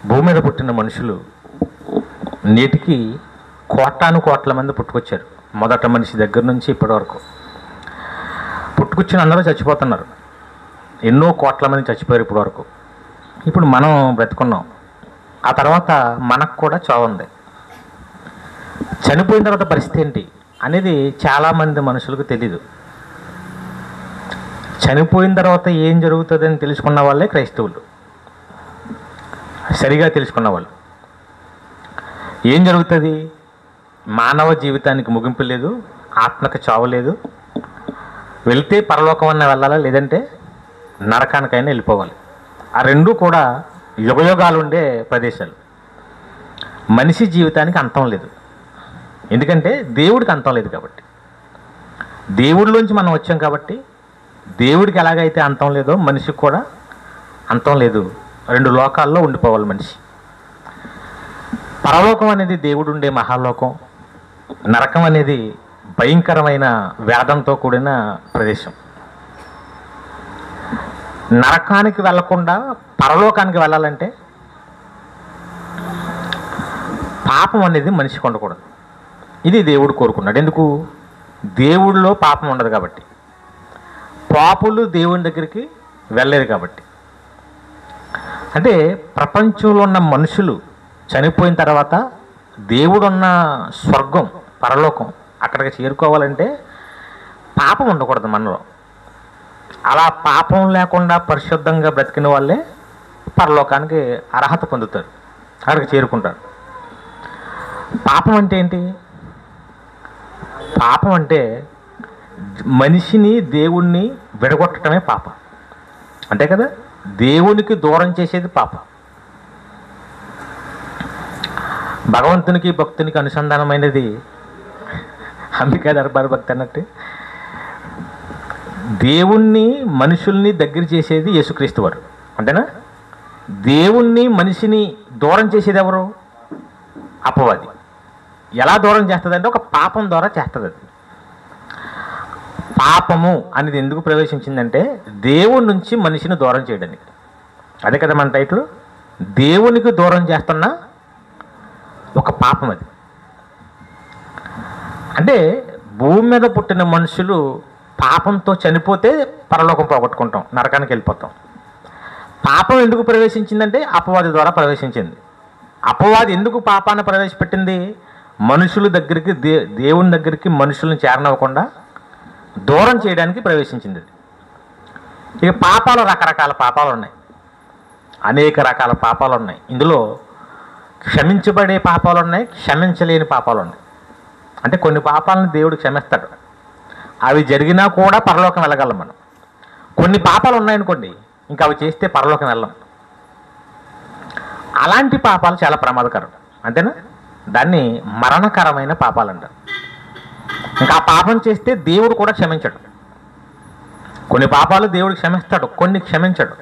భూమి మీద పుట్టిన మనుషులు నేటికి కోటాను కోట్ల మంది పుట్టుకొచ్చారు మొదట మనిషి దగ్గర నుంచి ఇప్పటి వరకు పుట్టుకొచ్చిన అందరూ చచ్చిపోతున్నారు ఎన్నో కోట్ల మంది చచ్చిపోయారు ఇప్పటి వరకు ఇప్పుడు మనం బ్రతుకున్నాం ఆ తర్వాత మనకు కూడా చావు ఉంది చనిపోయిన తర్వాత పరిస్థితి ఏంటి అనేది చాలామంది మనుషులకు తెలీదు చనిపోయిన తర్వాత ఏం జరుగుతుందని తెలుసుకున్న వాళ్ళే క్రైస్తవులు సరిగా తెలుసుకున్న వాళ్ళు ఏం జరుగుతుంది మానవ జీవితానికి ముగింపు లేదు ఆత్మకు చావు లేదు వెళ్తే పరలోకం అన్న వెళ్ళాలా లేదంటే నరకానికైనా వెళ్ళిపోవాలి ఆ రెండు కూడా యుగయుగాలు ఉండే ప్రదేశాలు మనిషి జీవితానికి అంతం లేదు ఎందుకంటే దేవుడికి అంతం లేదు కాబట్టి దేవుడిలోంచి మనం వచ్చాం కాబట్టి దేవుడికి ఎలాగైతే అంతం లేదో మనిషికి కూడా అంతం లేదు రెండు లోకాల్లో ఉండిపోవాలి మనిషి పరలోకం అనేది దేవుడు ఉండే మహాలోకం నరకం అనేది భయంకరమైన వేదంతో కూడిన ప్రదేశం నరకానికి వెళ్లకుండా పరలోకానికి వెళ్ళాలంటే పాపం అనేది మనిషికి ఉండకూడదు ఇది దేవుడు కోరుకున్నాడు ఎందుకు దేవుడిలో పాపం ఉండదు కాబట్టి పాపులు దేవుని దగ్గరికి వెళ్ళలేదు కాబట్టి అంటే ప్రపంచంలో ఉన్న మనుషులు చనిపోయిన తర్వాత దేవుడున్న స్వర్గం పరలోకం అక్కడికి చేరుకోవాలంటే పాపం ఉండకూడదు మనలో అలా పాపం లేకుండా పరిశుద్ధంగా బ్రతికిన వాళ్ళే పరలోకానికి అర్హత పొందుతారు అక్కడికి చేరుకుంటారు పాపం అంటే ఏంటి పాపం అంటే మనిషిని దేవుణ్ణి విడగొట్టడమే పాపం అంతే కదా దేవునికి దూరం చేసేది పాపం భగవంతునికి భక్తునికి అనుసంధానమైనది అంబికా దర్బార్ భక్తి అన్నట్టు దేవుణ్ణి మనుషుల్ని దగ్గర చేసేది యేసుక్రీస్తు వారు అంతేనా దేవుణ్ణి మనిషిని దూరం చేసేది ఎవరు అపవాది ఎలా దూరం చేస్తుంది అంటే ఒక పాపం ద్వారా చేస్తుంది అది పాపము అనేది ఎందుకు ప్రవేశించిందంటే దేవుడి నుంచి మనిషిని దూరం చేయడానికి అదే కదా మన టైటిల్ దేవునికి దూరం చేస్తున్న ఒక పాపం అది అంటే భూమి మీద పుట్టిన మనుషులు పాపంతో చనిపోతే పరలోకం పోగొట్టుకుంటాం నరకానికి వెళ్ళిపోతాం పాపం ఎందుకు ప్రవేశించిందంటే అపవాది ద్వారా ప్రవేశించింది అపవాది ఎందుకు పాపాన్ని ప్రవేశపెట్టింది మనుషుల దగ్గరికి దే దేవుని దగ్గరికి మనుషులను చేరనివ్వకుండా దూరం చేయడానికి ప్రవేశించింది అది. ఇక పాపాలు రకరకాల పాపాలు ఉన్నాయి అనేక రకాల పాపాలు ఉన్నాయి ఇందులో క్షమించబడే పాపాలు ఉన్నాయి క్షమించలేని పాపాలు ఉన్నాయి అంటే కొన్ని పాపాలను దేవుడు క్షమిస్తాడు అవి జరిగినా కూడా పరలోకం వెళ్ళగలం మనం కొన్ని పాపాలు ఉన్నాయనుకోండి ఇంకా అవి చేస్తే పరలోకం వెళ్ళం అలాంటి పాపాలు చాలా ప్రమాదకరం అంతేనా దాన్ని మరణకరమైన పాపాలు అంటారు ఇంకా ఆ పాపం చేస్తే దేవుడు కూడా క్షమించడు కొన్ని పాపాలు దేవుడు క్షమిస్తాడు కొన్ని క్షమించడు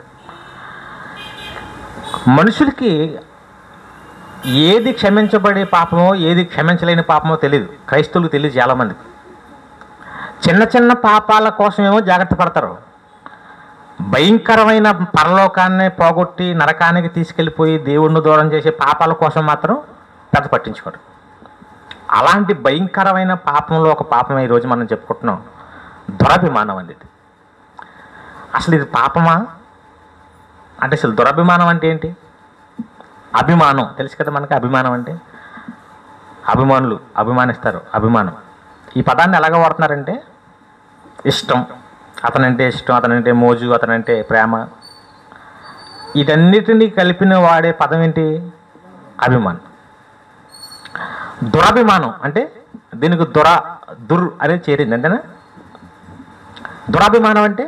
మనుషులకి ఏది క్షమించబడే పాపమో ఏది క్షమించలేని పాపమో తెలియదు క్రైస్తవులకు తెలియదు చాలామందికి చిన్న చిన్న పాపాల కోసమేమో జాగ్రత్త పడతారు భయంకరమైన పరలోకాన్ని పోగొట్టి నరకానికి తీసుకెళ్ళిపోయి దేవుణ్ణి దూరం చేసే పాపాల కోసం మాత్రం పెద్ద పట్టించుకోరు అలాంటి భయంకరమైన పాపంలో ఒక పాపం ఈరోజు మనం చెప్పుకుంటున్నాం దురభిమానం అనేది ఇది. అసలు ఇది పాపమా అంటే అసలు దురభిమానం అంటే ఏంటి అభిమానం తెలుసు కదా మనకి అభిమానం అంటే అభిమానులు అభిమానిస్తారు అభిమానం ఈ పదాన్ని ఎలాగ వాడుతున్నారంటే ఇష్టం అతనంటే ఇష్టం అతనంటే మోజు అతనంటే ప్రేమ వీటన్నిటినీ కలిపిన వాడే పదం ఏంటి అభిమానం దురభిమానం అంటే దీనికి దుర దుర్ అనేది చేరింది అంతేనా దురభిమానం అంటే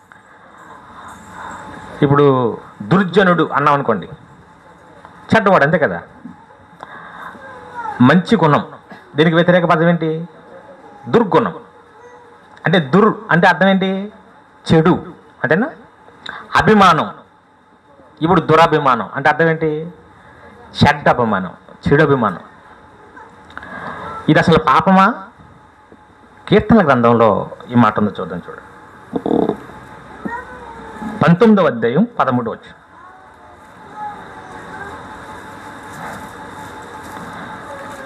ఇప్పుడు దుర్జనుడు అన్నాం అనుకోండి చెడ్డవాడు అంతే కదా మంచి గుణం దీనికి వ్యతిరేక పదం ఏంటి దుర్గుణం అంటే దుర్ అంటే అర్థం ఏంటి చెడు అంతేనా అభిమానం ఇప్పుడు దురభిమానం అంటే అర్థం ఏంటి చెడ్డ అభిమానం చెడు అభిమానం ఇది అసలు పాపమా కీర్తన గ్రంథంలో ఈ మాట ఉందో చూద్దాం చూడండి పంతొమ్మిదవ అధ్యాయం పదమూడవ వచ్చి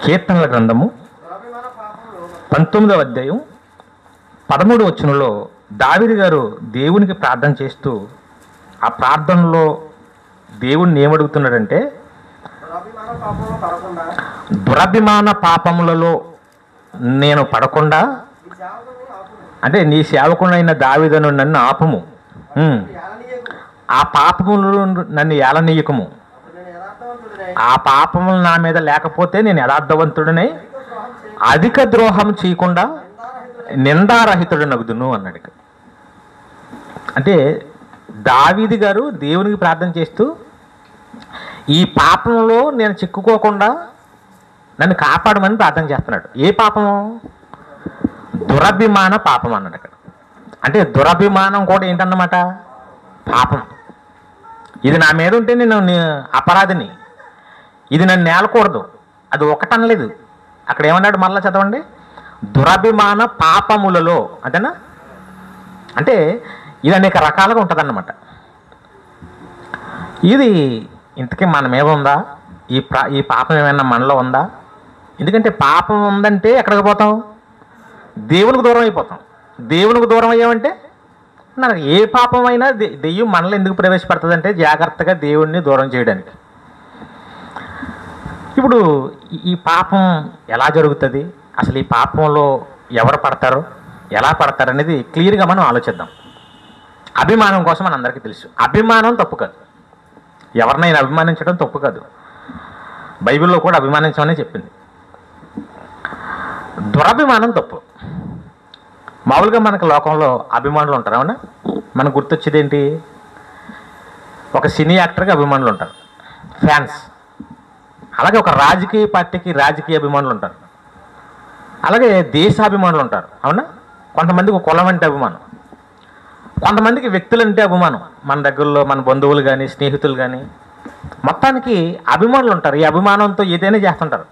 కీర్తనల గ్రంథము పంతొమ్మిదవ అధ్యాయం పదమూడు వచనంలో దావిది గారు దేవునికి ప్రార్థన చేస్తూ ఆ ప్రార్థనలో దేవుణ్ణి ఏమడుగుతున్నాడంటే దురభిమాన పాపంలో పడకుండా దురభిమాన పాపములలో నేను పడకుండా ఈ సేవకుని ఆపుము అంటే నీ సేవకునైన దావిదను నన్ను ఆపము ఉమ్. ఏలనీయకు ఆ పాపములు నన్ను ఏలనీయకము అప్పుడు నేను యథార్థవంతుడినై ఆ పాపములు నా మీద లేకపోతే నేను యథార్థవంతుడినై అధిక ద్రోహం చేయి అధిక ద్రోహం చేయకుండా నిందారహితుడై నిందారహితుడు నగుదును అన్నాడు ఇక. అంటే దావీది గారు దేవునికి ప్రార్థన చేస్తూ ఈ పాపంలో నేను చిక్కుకోకుండా నన్ను కాపాడమని ప్రార్థన చేస్తున్నాడు ఏ పాపము దురభిమాన పాపం అన్నాడు అక్కడ అంటే దురభిమానం కూడా ఏంటన్నమాట పాపం ఇది నా మీద ఉంటే నేను ని- అపరాధిని ఇది నన్ను నేలకూడదు అది ఒకటనలేదు అక్కడ ఏమన్నాడు మరలా చదవండి దురభిమాన పాపములలో అంతేనా అంటే ఇది అనేక రకాలుగా ఉంటుందన్నమాట ఇది ఇంతకీ మన మీద ఉందా ఈ ప్రా ఈ పాపం ఏమైనా మనలో ఉందా ఎందుకంటే పాపం ఉందంటే ఎక్కడికి పోతాం దేవునికి దూరం అయిపోతాం దేవునికి దూరం అయ్యామంటే మనకు ఏ పాపం అయినా దె- దెయ్యం మనలో ఎందుకు ప్రవేశపెడుతుందంటే జాగ్రత్తగా దేవుణ్ణి దూరం చేయడానికి ఇప్పుడు ఈ- ఈ పాపం ఎలా జరుగుతుంది అసలు ఈ పాపంలో ఎవరు పడతారు ఎలా పడతారు అనేది క్లియర్గా మనం ఆలోచిద్దాం అభిమానం కోసం మన అందరికీ తెలుసు అభిమానం తప్పు కాదు ఎవరినైనా అభిమానించడం తప్పు కాదు బైబిల్లో కూడా అభిమానించమని చెప్పింది దురభిమానం తప్పు మామూలుగా మనకు లోకంలో అభిమానులు ఉంటారు అవునా మనకు గుర్తొచ్చేది ఏంటి ఒక సినీ యాక్టర్కి అభిమానులు ఉంటారు ఫ్యాన్స్ అలాగే ఒక రాజకీయ పార్టీకి రాజకీయ అభిమానులు ఉంటారు అలాగే దేశాభిమానులు ఉంటారు అవునా కొంతమందికి ఒక కులం అంటే అభిమానం కొంతమందికి వ్యక్తులు అంటే అభిమానం మన దగ్గరలో మన బంధువులు కానీ స్నేహితులు కానీ మొత్తానికి అభిమానులు ఉంటారు ఈ అభిమానంతో ఏదైనా చేస్తుంటారు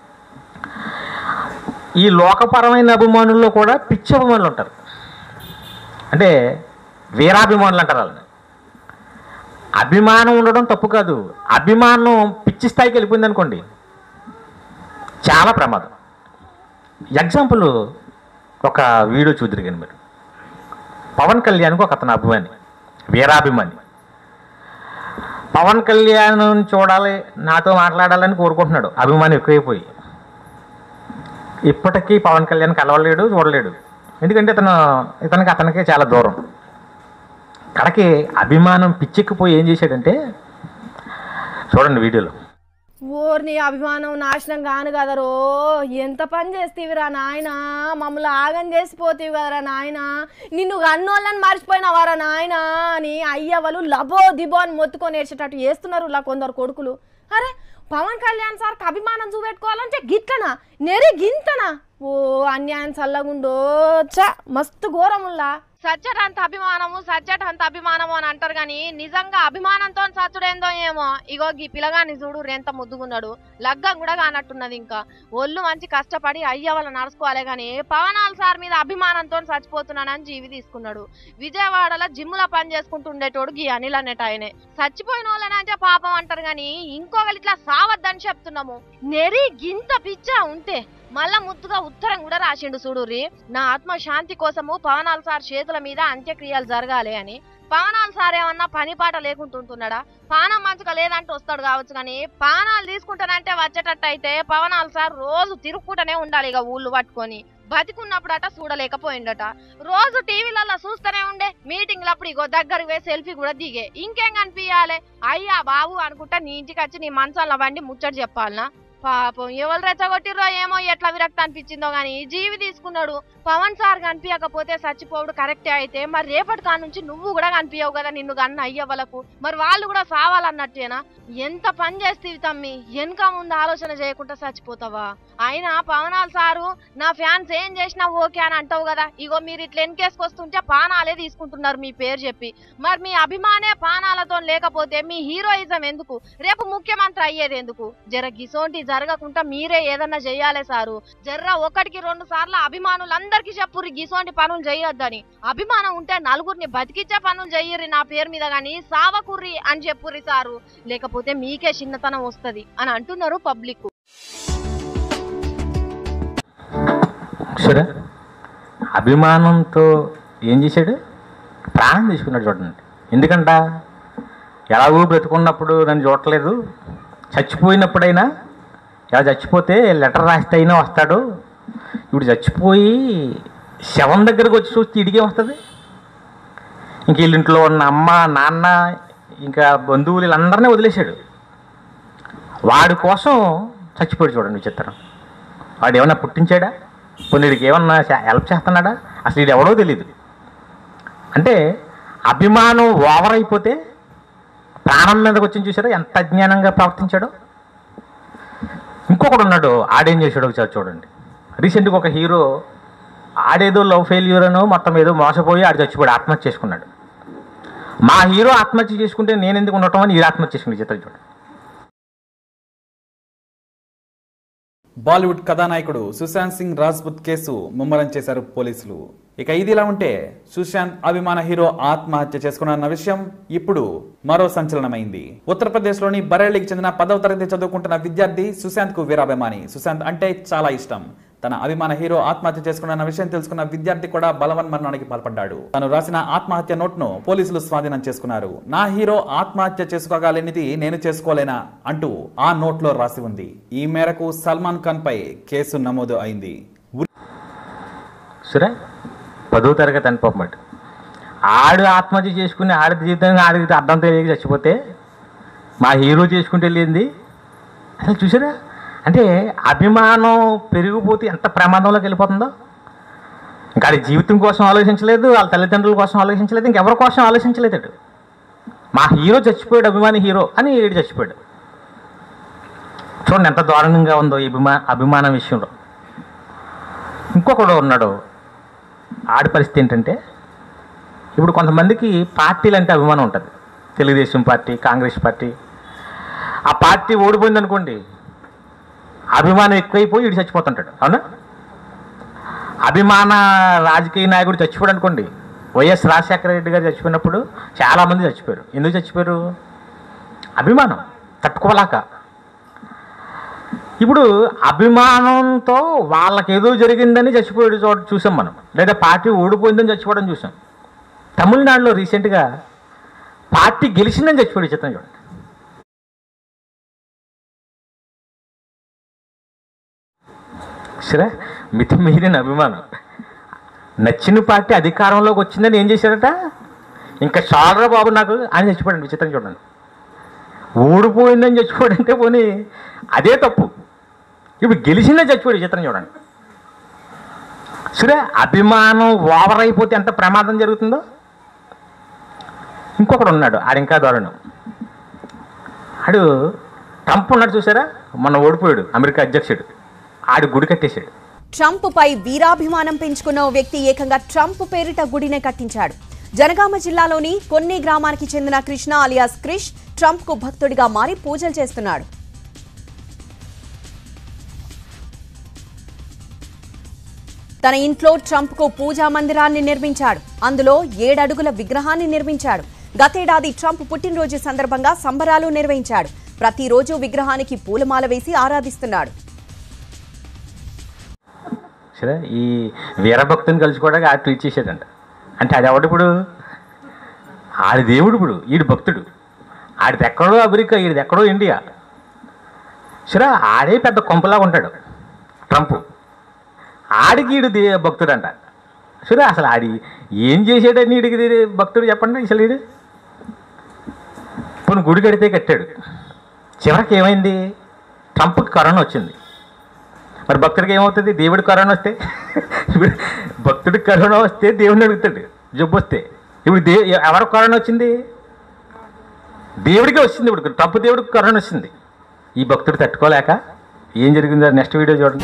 ఈ లోకపరమైన అభిమానుల్లో కూడా పిచ్చి అభిమానులు ఉంటారు అంటే వీరాభిమానులు అంటారు వాళ్ళని అభిమానం ఉండడం తప్పు కాదు అభిమానం పిచ్చి స్థాయికి వెళ్ళిపోయింది అనుకోండి చాలా ప్రమాదం ఎగ్జాంపుల్ ఒక వీడియో చూద్దరు కానీ మీరు పవన్ కళ్యాణ్కి ఒక అతను అభిమాని వీరాభిమాని పవన్ కళ్యాణ్ చూడాలి నాతో మాట్లాడాలని కోరుకుంటున్నాడు అభిమాని ఎక్కువైపోయి ఇప్పటికీ పవన్ కళ్యాణ్ కలవలేడు చూడలేడు ఎందుకంటే ఇతను ఇతనికి అతనికి చాలా దూరం కడకి అభిమానం పిచ్చెక్కిపోయి ఏం చేశాడంటే చూడండి వీడియోలో ఓర్ని అభిమానం నాశనం కాను కదరో ఎంత పని చేస్తీవిరా నాయన మమ్మల్ని ఆగం చేసిపోతీవి కదరా నాయన నిన్ను అన్నోళ్ళని మర్చిపోయినవారా నాయన అని అయ్యవలు లబో దిబో అని మొత్తుకొని ఏడ్చేటట్టు చేస్తున్నారు ఇలా కొందరు కొడుకులు అరే పవన్ కళ్యాణ్ సార్కి అభిమానం చూపెట్టుకోవాలంటే గిట్లనా నెరి గింతనా ఓ అన్యాయం చల్లగుండో చ మస్తు ఘోరముల్లా సచ్చట అంత అభిమానము సచ్చట అంత అభిమానము అని అంటారు కానీ నిజంగా అభిమానంతో సచ్చుడేందో ఏమో ఇగో గీ పిల్లగాని చూడు ఎంత ముద్దుగున్నాడు లగ్గం కూడా కానట్టున్నది ఇంకా ఒళ్ళు మంచి కష్టపడి అయ్య వాళ్ళ నడుచుకోవాలి కానీ పవనాల సార్ మీద అభిమానంతో చచ్చిపోతున్నానని జీవి తీసుకున్నాడు విజయవాడలో జిమ్ములో పని చేసుకుంటూ ఉండేటోడు గీ అనిల్ అనేట ఆయనే చచ్చిపోయిన వాళ్ళని అంటే పాపం అంటారు కానీ ఇంకొకరు ఇట్లా సావద్దని చెప్తున్నాము నెరి గింత పిచ్చ ఉంటే మళ్ళా ముద్దుగా ఉత్తరం కూడా రాసిండు చూడుర్రి నా ఆత్మ శాంతి కోసము పవనాల్ సార్ చేతుల మీద అంత్యక్రియలు జరగాలి అని పవనాల్ సార్ ఏమన్నా పని పాట లేకుంటుంటున్నాడా పానం మంచిగా లేదంటే వస్తాడు కావచ్చు కానీ పానాలు తీసుకుంటానంటే వచ్చేటట్టు అయితే పవనాల్ సార్ రోజు తిరుక్కుంటూనే ఉండాలి ఇక ఊళ్ళు పట్టుకొని బతికున్నప్పుడట చూడలేకపోయిండట రోజు టీవీలలో చూస్తూనే ఉండే మీటింగ్లప్పుడు ఇగో దగ్గరికి పోయి సెల్ఫీ కూడా దిగే ఇంకేం కనిపించాలి అయ్యా బాబు అనుకుంటా నీ ఇంటికి వచ్చి నీ మంచాల బండి ముచ్చట చెప్పాలనా పాపం ఎవరు రెచ్చగొట్టిర్రో ఏమో ఎట్లా విరక్తి అనిపించిందో గానీ జీవి తీసుకున్నాడు పవన్ సార్ కనిపించకపోతే చచ్చిపోవుడు కరెక్టే అయితే మరి రేపటి కాడ నుంచి నువ్వు కూడా కనిపించవు కదా నిన్ను కన్న అయ్యవ్వలకు మరి వాళ్ళు కూడా సావాలన్నట్టేనా ఎంత పని చేస్తీవి తమ్మి వెనక ముందు ఆలోచన చేయకుండా చచ్చిపోతావా అయినా పవనాలు సారు నా ఫ్యాన్స్ ఏం చేసినా ఓకే అని అంటావు కదా ఇగో మీరు ఇట్లా వెనకేసుకొస్తుంటే పానాలే తీసుకుంటున్నారు మీ పేరు చెప్పి మరి మీ అభిమానే పానాలతో లేకపోతే మీ హీరోయిజం ఎందుకు రేపు ముఖ్యమంత్రి అయ్యేది ఎందుకు జర గిసోంటి జరగకుండా మీరే ఏదన్నా చెయ్యాలి సారు జర్ర ఒకటికి రెండు సార్లు అభిమానులందరికీ చెప్పుర్రి గిసోంటి పనులు చేయొద్దని అభిమానం ఉంటే నలుగురిని బతికిచ్చే పనులు చెయ్యర్రి నా పేరు మీద గాని సావకుర్రి అని చెప్పుర్రి సారు లేకపోతే మీకే చిన్నతనం వస్తది అని అంటున్నారు పబ్లిక్ చూసారా అభిమానంతో ఏం చేశాడు ప్రాణం తీసుకున్నాడు చూడండి ఎందుకంట ఎలాగో బ్రతుకున్నప్పుడు నన్ను చూడట్లేదు చచ్చిపోయినప్పుడైనా ఇలా చచ్చిపోతే లెటర్ రాస్తే అయినా వస్తాడు ఇప్పుడు చచ్చిపోయి శవం దగ్గరకు వచ్చి చూస్తే ఇడిగే వస్తుంది ఇంక వీళ్ళింట్లో ఉన్న అమ్మ నాన్న ఇంకా బంధువులు వీళ్ళందరినీ వదిలేశాడు వాడి కోసం చచ్చిపోయాడు చూడండి విచిత్రం వాడు ఏమన్నా పుట్టించాడా కొన్ని వీడికి ఏమన్నా చే- హెల్ప్ చేస్తున్నాడా అసలు ఇది ఎవడో తెలియదు అంటే అభిమానం ఓవర్ అయిపోతే ప్రాణం మీదకి వచ్చి చూసారా ఎంత అజ్ఞానంగా ప్రవర్తించాడో ఇంకొకడు ఉన్నాడు ఆడేం చేశాడు ఒకసారి చూడండి రీసెంట్గా ఒక హీరో ఆడేదో లవ్ ఫెయిల్యూర్ అనో మొత్తం ఏదో మోసపోయి ఆడు చచ్చిపోయాడు ఆత్మహత్య చేసుకున్నాడు మా హీరో ఆత్మహత్య చేసుకుంటే నేను ఎందుకు ఉండటం అని ఈ ఆత్మహత్య చేసుకుని చిత్రం చూడండి బాలీవుడ్ కథానాయకుడు సుశాంత్ సింగ్ రాజ్పుత్ కేసు ముమ్మరం చేశారు పోలీసులు ఇక ఇది ఇలా ఉంటే సుశాంత్ అభిమాన హీరో ఆత్మహత్య చేసుకున్న విషయం ఇప్పుడు మరో సంచలనమైంది ఉత్తరప్రదేశ్ లోని బరేలీకి చెందిన పదవ తరగతి చదువుకుంటున్న విద్యార్థి సుశాంత్ కు వీరాభిమాని సుశాంత్ అంటే చాలా ఇష్టం తన అభిమాన హీరో ఆత్మహత్య చేసుకున్న విషయం తెలుసుకున్న విద్యార్థి కూడా బలవన్ మరణానికి పాల్పడ్డాడు తను రాసిన ఆత్మహత్య నోట్ను పోలీసులు స్వాధీనం చేసుకున్నారు నా హీరో ఆత్మహత్య చేసుకోగలేనిది నేను చేసుకోలేనా అంటూ ఆ నోట్లో రాసి ఉంది ఈ మేరకు సల్మాన్ ఖాన్ పై కేసు నమోదు అయింది సరే పదో తరగతి అని పాపమాట ఆడు ఆత్మహత్య చేసుకుని ఆడి జీవితంగా ఆడికి అర్థం తెలియక చచ్చిపోతే మా హీరో చేసుకుంటే లేనిది అసలు చూసారా అంటే అభిమానం పెరిగిపోతే ఎంత ప్రమాదంలోకి వెళ్ళిపోతుందో ఇంకా ఆడి జీవితం కోసం ఆలోచించలేదు వాళ్ళ తల్లిదండ్రుల కోసం ఆలోచించలేదు ఇంకెవరి కోసం ఆలోచించలేదు అటు మా హీరో చచ్చిపోయాడు అభిమాని హీరో అని ఏడు చచ్చిపోయాడు చూడండి ఎంత దారుణంగా ఉందో ఈ అభిమా అభిమానం విషయంలో ఇంకొకడు ఉన్నాడు ఆడి పరిస్థితి ఏంటంటే ఇప్పుడు కొంతమందికి పార్టీలు అంటే అభిమానం ఉంటుంది తెలుగుదేశం పార్టీ కాంగ్రెస్ పార్టీ ఆ పార్టీ ఓడిపోయింది అనుకోండి అభిమానం ఎక్కువైపోయి ఇటు చచ్చిపోతుంటాడు అవునా అభిమాన రాజకీయ నాయకుడు చచ్చిపోయాడు అనుకోండి వైఎస్ రాజశేఖర రెడ్డి గారు చచ్చిపోయినప్పుడు చాలామంది చచ్చిపోయారు ఎందుకు చచ్చిపోయారు అభిమానం తట్టుకోలేక ఇప్పుడు అభిమానంతో వాళ్ళకి ఏదో జరిగిందని చచ్చిపోయాడు చోట చూసాం మనం లేదా పార్టీ ఓడిపోయిందని చచ్చిపోవడం చూసాం తమిళనాడులో రీసెంట్గా పార్టీ గెలిచిందని చచ్చిపోయాడు చిత్రం చూడండి సరే మితి మీరిన అభిమానం నచ్చిన పార్టీ అధికారంలోకి వచ్చిందని ఏం చేశాడట ఇంకా చాలరా బాబు నాకు అని చచ్చిపోయాడు విచిత్రం చూడండి ఓడిపోయిందని చచ్చిపోయాడంటే పోనీ అదే తప్పు ఇప్పుడు గెలిచిందని చచ్చిపోయాడు చిత్రం చూడండి సరే అభిమానం ఓవర్ అయిపోతే ఎంత ప్రమాదం జరుగుతుందో ఇంకొకడు ఉన్నాడు ఆడు ఇంకా దారుణం ఆడు ట్రంప్ ఉన్నాడు చూసారా మొన్న ఓడిపోయాడు అమెరికా అధ్యక్షుడు ఆడు గుడి కట్టేశాడు ట్రంప్ పై వీరాభిమానం పెంచుకున్న ఓ వ్యక్తి ఏకంగా ట్రంప్ పేరిట గుడినే కట్టించాడు జనగామ జిల్లాలోని కొన్ని గ్రామానికి చెందిన కృష్ణ అలియాస్ క్రిష్ ట్రంప్ కు భక్తుడిగా మారి పూజలు చేస్తున్నాడు తన ఇంట్లో ట్రంప్ కు పూజా మందిరాన్ని నిర్మించాడు అందులో ఏడడుగుల విగ్రహాన్ని నిర్మించాడు గతేడాది ట్రంప్ పుట్టినరోజు సందర్భంగా సంబరాలు నిర్వహించాడు ప్రతిరోజు విగ్రహానికి పూలమాల వేసి ఆరాధిస్తున్నాడు సరే ఈ వీరభక్తుని కలుసుకోవడానికి ఆడు ట్వీట్ చేశాడంట అంటే అది ఎవడు ఇప్పుడు ఆడి దేవుడు ఇప్పుడు ఈడు భక్తుడు ఆడిది ఎక్కడో అమెరికా ఈడిది ఎక్కడో ఇండియా సరే ఆడే పెద్ద కొంపలాగా ఉంటాడు ట్రంప్ ఆడికి ఈడు దే భక్తుడంట సరే అసలు ఆడి ఏం చేసాడని ఈడికి ఇది భక్తుడు చెప్పండి అసలు ఈడు పోనీ గుడి కడితే కట్టాడు చివరికి ఏమైంది ట్రంప్కి కరోనా వచ్చింది మరి భక్తుడికి ఏమవుతుంది దేవుడి కరోనా వస్తే ఇప్పుడు భక్తుడికి కరోనా వస్తే దేవుడిని అడుగుతాడు జబ్బు వస్తే ఇప్పుడు దే ఎవరికి కరోనా వచ్చింది దేవుడికే వచ్చింది ఇప్పుడు తప్పు దేవుడికి కరోనా వచ్చింది ఈ భక్తుడు తట్టుకోలేక ఏం జరిగిందో నెక్స్ట్ వీడియో చూడండి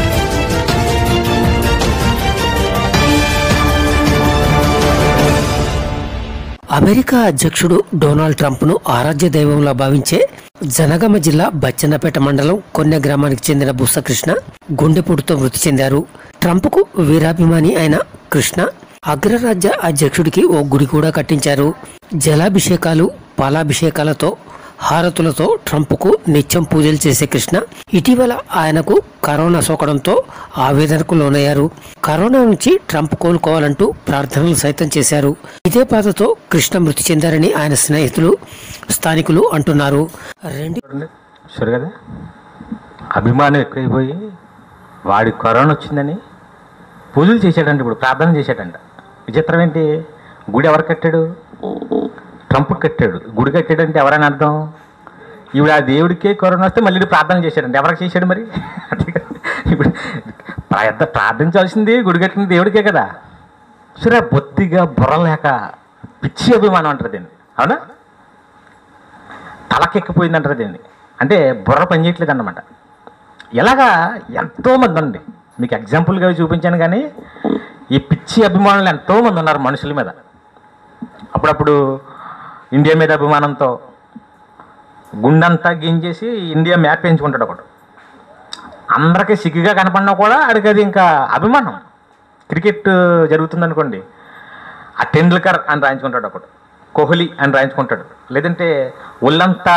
అమెరికా అధ్యక్షుడు డొనాల్డ్ ట్రంప్ను ఆరాధ్య దైవంలా భావించే జనగామ జిల్లా బచ్చన్నపేట మండలం కొన్నె గ్రామానికి చెందిన బుస్సకృష్ణ గుండెపోటుతో మృతి చెందారు ట్రంప్కు వీరాభిమాని అయిన కృష్ణ అగ్రరాజ్య అధ్యక్షుడికి ఓ గుడి కూడా కట్టించారు జలాభిషేకాలు పాలాభిషేకాలతో హారతులతో ట్రంప్కు నిత్యం పూజలు చేసే కృష్ణ ఇటీవల ఆయనకు కరోనా సోకడంతో ఆవేదనకు లోనయ్యారు కరోనా నుంచి ట్రంప్ కోలుకోవాలంటూ ప్రార్థనలు సైతం చేశారు ఇదే బాధతో కృష్ణ మృతి చెందారని ఆయన స్నేహితులు స్థానికులు అంటున్నారు రెండు చూడండి సరే కదా అభిమానం ఎక్కువైపోయి వాడి కరోనా వచ్చిందని పూజలు చేశాడంట ఇప్పుడు ప్రార్థన చేశాడంట విచిత్రం ఏంటి గుడి ఎవరు కట్టాడు ట్రంప్ కట్టాడు గుడి కట్టాడంటే ఎవరైనా అర్థం ఇప్పుడు ఆ దేవుడికే కరోనా వస్తే మళ్ళీ ఈడు ప్రార్థన చేశాడంటే ఎవరికి చేశాడు మరి అంతే కదా. ఇప్పుడు పెద్ద ప్రార్థించాల్సింది గుడి కట్టిన దేవుడికే కదా సరే బొత్తిగా బుర్ర లేక పిచ్చి అభిమానం అంటారు దీన్ని అవునా తలకెక్కిపోయింది అంటారు దీన్ని అంటే బుర్ర పనిచేయట్లేదు అన్నమాట ఇలాగా ఎంతోమంది అండి మీకు ఎగ్జాంపుల్గా చూపించాను కానీ ఈ పిచ్చి అభిమానులు ఎంతోమంది ఉన్నారు మనుషుల మీద అప్పుడప్పుడు ఇండియా మీద అభిమానంతో గుండంతా గింజేసి ఇండియా మ్యాప్ వేయించుకుంటాడు ఒకడు అందరికీ సిగ్గుగా కనపడినా కూడా ఆడికి అది ఇంకా అభిమానం క్రికెట్ జరుగుతుందనుకోండి ఆ టెండూల్కర్ అని రాయించుకుంటాడు ఒకడు కోహ్లీ అని రాయించుకుంటాడు లేదంటే ఒళ్ళంతా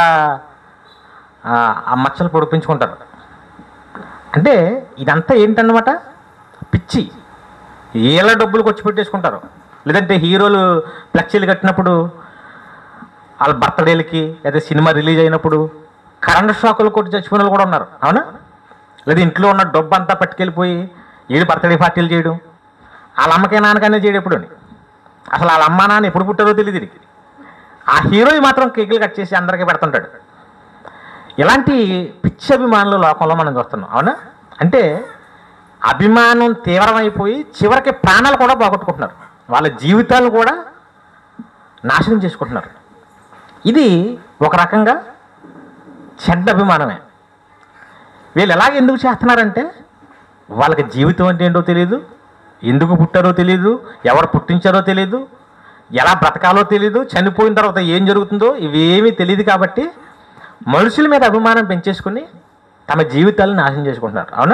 ఆ, ఆ మచ్చలు పొడిపించుకుంటారు అంటే ఇదంతా ఏంటన్నమాట పిచ్చి ఏళ్ళ డబ్బులు ఖర్చు పెట్టేసుకుంటారు లేదంటే హీరోలు ఫ్లెక్సీలు కట్టినప్పుడు వాళ్ళ బర్త్డేలకి లేదా సినిమా రిలీజ్ అయినప్పుడు కరెంట్ షాకులు కొట్టి చచ్చిపోయిన వాళ్ళు కూడా ఉన్నారు అవునా లేదా ఇంట్లో ఉన్న డబ్బు అంతా పట్టుకెళ్ళిపోయి ఏడు బర్త్డే పార్టీలు చేయడం వాళ్ళ అమ్మకే నాన్నకనే చేయడం ఎప్పుడు అసలు వాళ్ళ అమ్మ నాన్న ఎప్పుడు పుట్టారో తెలియదు వీడికి ఆ హీరో మాత్రం కేకులు కట్ చేసి అందరికీ పెడుతుంటాడు ఇలాంటి పిచ్చి అభిమానులు లోకంలో మనం చూస్తున్నాం అవునా అంటే అభిమానం తీవ్రమైపోయి చివరికి ప్రాణాలు కూడా పోగొట్టుకుంటున్నారు వాళ్ళ జీవితాలు కూడా నాశనం చేసుకుంటున్నారు ఇది ఒక రకంగా చెడ్డ అభిమానమే వీళ్ళు ఎలాగ ఎందుకు చేస్తున్నారంటే వాళ్ళకి జీవితం అంటే ఏంటో తెలియదు ఎందుకు పుట్టారో తెలియదు ఎవరు పుట్టించారో తెలియదు ఎలా బ్రతకాలో తెలియదు చనిపోయిన తర్వాత ఏం జరుగుతుందో ఇవేమీ తెలియదు కాబట్టి మనుషుల మీద అభిమానం పెంచేసుకుని తమ జీవితాలను నాశనం చేసుకుంటున్నారు అవునా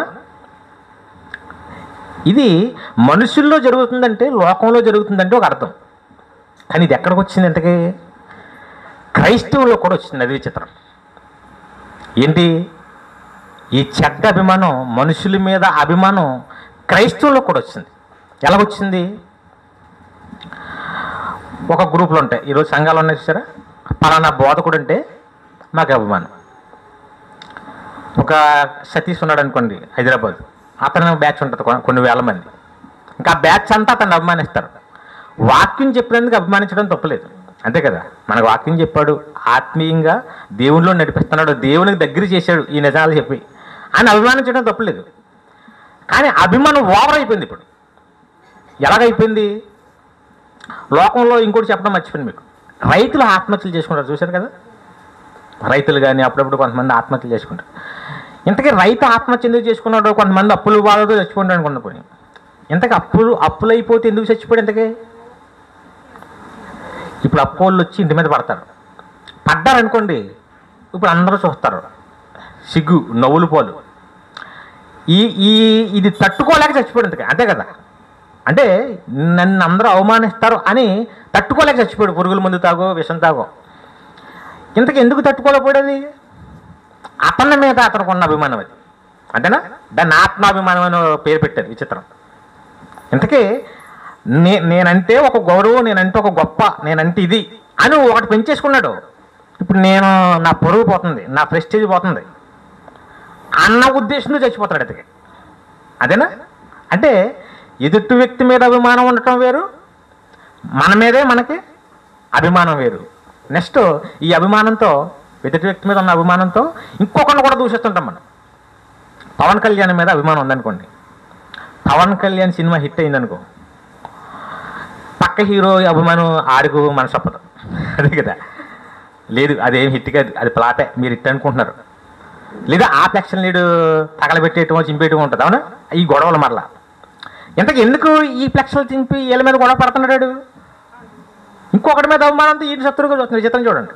ఇది మనుషుల్లో జరుగుతుందంటే లోకంలో జరుగుతుందంటే ఒక అర్థం కానీ ఇది ఎక్కడికి వచ్చింది ఇంతకీ క్రైస్తవుల్లో కూడా వచ్చింది అది విచిత్రం ఏంటి ఈ చెడ్డ అభిమానం మనుషుల మీద అభిమానం క్రైస్తవుల్లో కూడా వచ్చింది ఎలాగొచ్చింది ఒక గ్రూపులు ఉంటాయి ఈరోజు సంఘాలు ఉన్నాయి చూసారా పలానా బోధకుడు అంటే మాకు అభిమానం ఒక సతీష్ ఉన్నాడు అనుకోండి హైదరాబాద్ అతను బ్యాచ్ ఉంటుంది కొ- కొన్ని వేల మంది ఇంకా ఆ బ్యాచ్ అంతా అతన్ని అభిమానిస్తారు వాక్యం చెప్పినందుకు అభిమానించడం తప్పలేదు అంతే కదా మనకు వాక్యం చెప్పాడు ఆత్మీయంగా దేవునిలో నడిపిస్తున్నాడు దేవునికి దగ్గర చేశాడు ఈ నిజాలు చెప్పి అని అభిమానించడం తప్పలేదు కానీ అభిమానం ఓవర్ అయిపోయింది ఇప్పుడు ఎలాగైపోయింది లోకంలో ఇంకోటి చెప్పడం మర్చిపోయింది మీకు రైతులు ఆత్మహత్యలు చేసుకుంటారు చూశారు కదా రైతులు కానీ అప్పుడప్పుడు కొంతమంది ఆత్మహత్యలు చేసుకుంటారు ఇంతకీ రైతు ఆత్మహత్య ఎందుకు చేసుకున్నాడు కొంతమంది అప్పులు బాధతో చచ్చిపోయాడు అనుకున్న పోయి ఇంతకీ అప్పులు అప్పులు అయిపోతే ఎందుకు చచ్చిపోయాడు ఇంతకీ ఇప్పుడు అప్పోళ్ళు వచ్చి ఇంటి మీద పడతారు పడ్డారనుకోండి ఇప్పుడు అందరూ చూస్తారు సిగ్గు నవ్వులు పోలు ఈ ఈ ఇది తట్టుకోలేక చచ్చిపోయాడు ఇంతకీ అంతే కదా అంటే నన్ను అందరూ అవమానిస్తారు అని తట్టుకోలేక చచ్చిపోయాడు పురుగుల మందు తాగో విషం తాగో ఇంతకు ఎందుకు తట్టుకోలేకపోయాడు అతని మీద అతనికి ఉన్న అభిమానం అది అంతేనా దాన్ని ఆత్మాభిమానం అని పేరు పెట్టారు విచిత్రం ఇంతకీ నే నేనంటే ఒక గౌరవం నేనంటే ఒక గొప్ప నేనంటే ఇది అని ఒకటి పెంచేసుకున్నాడు ఇప్పుడు నేను నా పొరుగు పోతుంది నా ప్రెస్టేజ్ పోతుంది అన్న ఉద్దేశంలో చచ్చిపోతాడు అతకి అదేనా అంటే ఎదుటి వ్యక్తి మీద అభిమానం ఉండటం వేరు మన మీదే మనకి అభిమానం వేరు నెక్స్ట్ ఈ అభిమానంతో ఎదుటి వ్యక్తి మీద ఉన్న అభిమానంతో ఇంకొకరిని కూడా దూషిస్తుంటాం మనం పవన్ కళ్యాణ్ మీద అభిమానం ఉందనుకోండి పవన్ కళ్యాణ్ సినిమా హిట్ అయిందనుకో పక్క హీరో అభిమానం ఆడుకు మనసు ఒప్పదు అదే కదా లేదు అదేం హిట్ కాదు అది ప్లాటే మీరు హిట్ అనుకుంటున్నారు లేదా ఆ ప్లెక్షన్ లీడు తగలబెట్టేయటం చింపేయటం ఉంటుంది అవునా ఈ గొడవలు మరలా ఇంతకు ఎందుకు ఈ ప్లెక్స్లు చింపి వీళ్ళ మీద గొడవ పడుతున్నాడు ఇంకొకటి మీద అవమానంతో ఈ శత్రువుగా చూస్తుంది చిత్రం చూడండి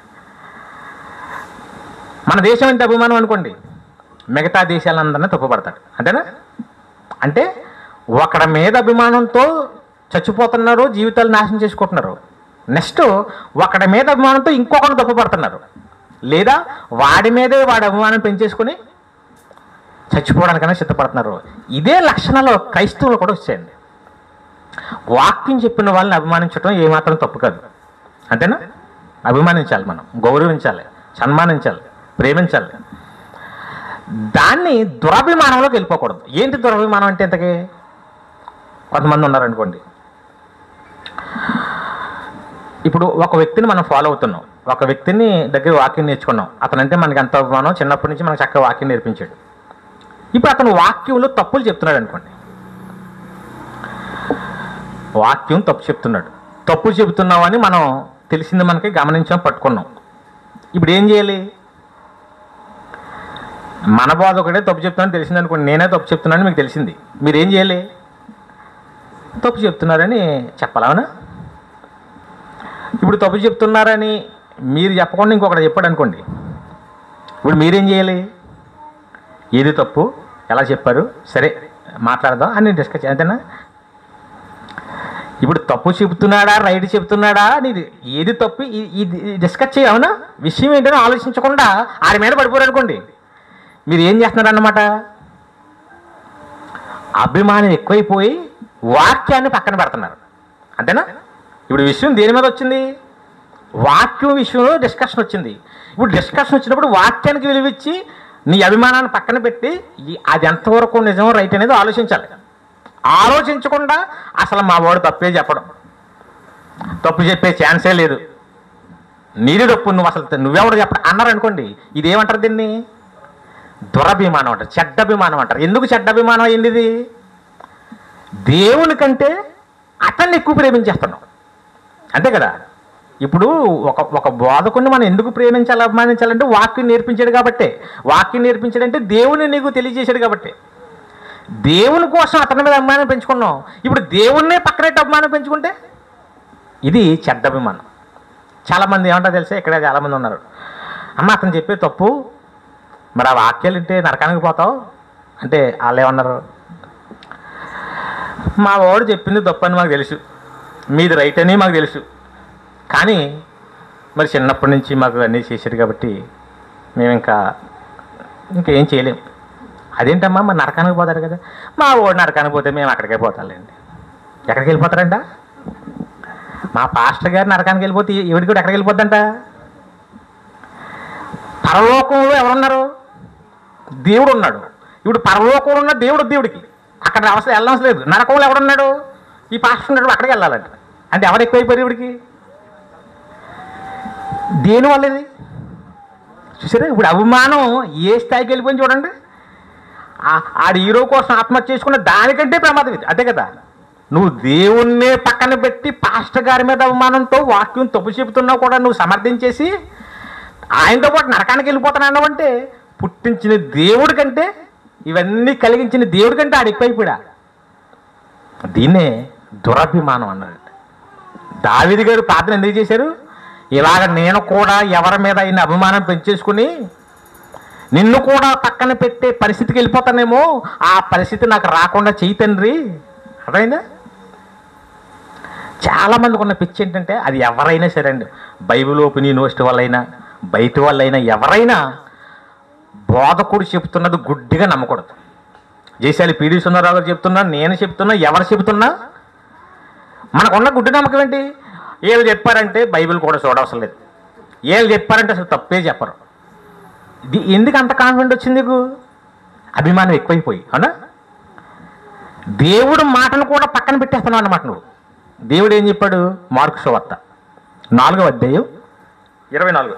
మన దేశం అంటే అభిమానం అనుకోండి మిగతా దేశాలందరినీ తప్పుపడతాడు అంతేనా అంటే ఒకడి మీద అభిమానంతో చచ్చిపోతున్నారు జీవితాలు నాశనం చేసుకుంటున్నారు నెక్స్ట్ ఒకడి మీద అభిమానంతో ఇంకొకరిని తప్పుపడుతున్నారు లేదా వాడి మీదే వాడి అభిమానం పెంచేసుకుని చచ్చిపోవడానికైనా సిద్ధపడుతున్నారు ఇదే లక్షణాలు క్రైస్తవులు కూడా వచ్చాయండి వాక్యం చెప్పిన వాళ్ళని అభిమానించడం ఏమాత్రం తప్పు కాదు అంతేనా అభిమానించాలి మనం గౌరవించాలి సన్మానించాలి ప్రేమించాలి దాన్ని దురభిమానంలోకి వెళ్ళిపోకూడదు ఏంటి దురభిమానం అంటే ఇంతకీ కొంతమంది ఉన్నారనుకోండి ఇప్పుడు ఒక వ్యక్తిని మనం ఫాలో అవుతున్నాం ఒక వ్యక్తిని దగ్గర వాక్యం నేర్చుకున్నాం అతనంటే మనకి ఎంత అభిమానం చిన్నప్పటి నుంచి మనకు చక్కగా వాక్యం నేర్పించాడు ఇప్పుడు అతను వాక్యంలో తప్పులు చెప్తున్నాడు అనుకోండి వాక్యం తప్పు చెప్తున్నాడు తప్పు చెబుతున్నామని మనం తెలిసింది మనకి గమనించాం పట్టుకున్నాం ఇప్పుడు ఏం చేయాలి మన బాధ ఒకటే తప్పు చెప్తున్నాను తెలిసింది అనుకోండి నేనే తప్పు చెప్తున్నాను మీకు తెలిసింది మీరు ఏం చేయాలి తప్పు చెప్తున్నారని చెప్పాలవునా ఇప్పుడు తప్పు చెప్తున్నారని మీరు చెప్పకుండా ఇంకొకటి చెప్పాడు అనుకోండి ఇప్పుడు మీరేం చేయాలి ఏది తప్పు ఎలా చెప్పారు సరే మాట్లాడదాం అని డిస్కస్ అంతేనా ఇప్పుడు తప్పు చెబుతున్నాడా రైట్ చెబుతున్నాడా అనేది ఏది తప్పు ఈ- ఇది డిస్కస్ చేయ అవునా విషయం ఏంటని ఆలోచించకుండా ఆడి మీద పడిపోరు అనుకోండి మీరు ఏం చేస్తున్నారు అన్నమాట అభిమానం ఎక్కువైపోయి వాక్యాన్ని పక్కన పెడుతున్నారు అంతేనా ఇప్పుడు విషయం దేని మీద వచ్చింది వాక్యం విషయంలో డిస్కషన్ వచ్చింది ఇప్పుడు డిస్కషన్ వచ్చినప్పుడు వాక్యానికి విలువిచ్చి నీ అభిమానాన్ని పక్కన పెట్టి ఈ- అది ఎంతవరకు నిజం రైట్ అనేది ఆలోచించాలి ఆలోచించకుండా అసలు మా వాడు తప్పే చెప్పడం తప్పు చెప్పే ఛాన్సే లేదు నీది తప్పు నువ్వు అసలు నువ్వెవడు చెప్పడం అన్నారు అనుకోండి ఇదేమంటారు దీన్ని దురభిమానం అంటారు చెడ్డభిమానం అంటారు ఎందుకు చెడ్డభిమానం అయింది ఇది దేవుని కంటే అతన్ని ఎక్కువ ప్రేమించేస్తున్నాం అంతే కదా ఇప్పుడు ఒక ఒక బోధకుని మనం ఎందుకు ప్రేమించాలి అభిమానించాలంటే వాక్యం నేర్పించాడు కాబట్టే వాక్యం నేర్పించాడంటే దేవుని నీకు తెలియజేశాడు కాబట్టి దేవుని కోసం అతని మీద అభిమానం పెంచుకున్నాం ఇప్పుడు దేవుణ్ణే పక్కనెట్టి అభిమానం పెంచుకుంటే ఇది చెడ్డ అభిమానం చాలామంది ఏమంటారు తెలుసా ఇక్కడ చాలామంది ఉన్నారు అమ్మ అతను చెప్పే తప్పు మరి ఆ వాక్యాలు వింటే నరకానికి పోతావు అంటే వాళ్ళు ఏమన్నారు మా వాడు చెప్పింది తప్పు అని మాకు తెలుసు మీది రైట్ అని మాకు తెలుసు కానీ మరి చిన్నప్పటి నుంచి మాకు అన్నీ చేశారు కాబట్టి మేము ఇంకా ఇంకేం చేయలేం అదేంటమ్మా మరి నరకానికి పోతారు కదా మా వాడు నరకానికి పోతే మేము అక్కడికే పోతాంలేండి ఎక్కడికి వెళ్ళిపోతారంట మా పాస్టర్ గారు నరకానికి వెళ్ళిపోతే ఎవరికి కూడా ఎక్కడికి వెళ్ళిపోద్దంట పరలోకంలో ఎవరున్నారు దేవుడు ఉన్నాడు ఇప్పుడు పరలోకంలో ఉన్న దేవుడు దేవుడికి అక్కడ అవసరం వెళ్ళవలసిన లేదు నరకంలో ఎవడున్నాడు ఈ పాస్టర్ ఉన్నాడు అక్కడికి వెళ్ళాలంట అంటే ఎవరు ఎక్కువైపోయారు ఇవిడికి దేనివల్ల ఇది చూసారా ఇప్పుడు అభిమానం ఏ స్థాయికి వెళ్ళిపోయింది చూడండి ఆ- ఆడి హీరో కోసం ఆత్మహత్య చేసుకున్న దానికంటే ప్రమాదం ఇది అంతే కదా నువ్వు దేవుణ్ణే పక్కన పెట్టి పాస్టర్ గారి మీద అభిమానంతో వాక్యం తప్పు చెబుతున్నావు కూడా నువ్వు సమర్థించేసి ఆయనతో పాటు నరకానికి వెళ్ళిపోతున్నావు అంటే పుట్టించిన దేవుడి కంటే ఇవన్నీ కలిగించిన దేవుడి కంటే ఆడు ఎక్కువైపోయా దీన్నే దురభిమానం అన్నాడు దావిది గారు ప్రార్థన ఎందుకు చేశారు ఇలాగ నేను కూడా ఎవరి మీద అయిన అభిమానం పెంచేసుకుని నిన్ను కూడా పక్కన పెట్టే పరిస్థితికి వెళ్ళిపోతానేమో ఆ పరిస్థితి నాకు రాకుండా చెయ్యి తండ్రి అర్థమైందా చాలా మందికి ఉన్న పిచ్చి ఏంటంటే అది ఎవరైనా సరే అండి బైబిల్ ఓపెన్ యూనివర్సిటీ వాళ్ళైనా బయట వాళ్ళైనా ఎవరైనా బోధకుడు చెప్తున్నది గుడ్డిగా నమ్మకూడదు జయశాలి పీడి సుందరరావు గారు చెప్తున్నా నేను చెప్తున్నా ఎవరు చెప్తున్నా మనకున్న గుడ్డి నమ్మకం ఏంటి వీళ్ళు చెప్పారంటే బైబిల్ కూడా చూడవసరం లేదు వీళ్ళు చెప్పారంటే అసలు తప్పే చెప్పరు ఇది ఎందుకు అంత కాన్ఫిడెంట్ వచ్చింది నీకు అభిమానం ఎక్కువైపోయి అవునా దేవుడు మాటను కూడా పక్కన పెట్టేస్తున్నావు అన్నమాట నువ్వు దేవుడు ఏం చెప్పాడు మార్కు సువార్త నాలుగవ అధ్యాయం ఇరవై నాలుగు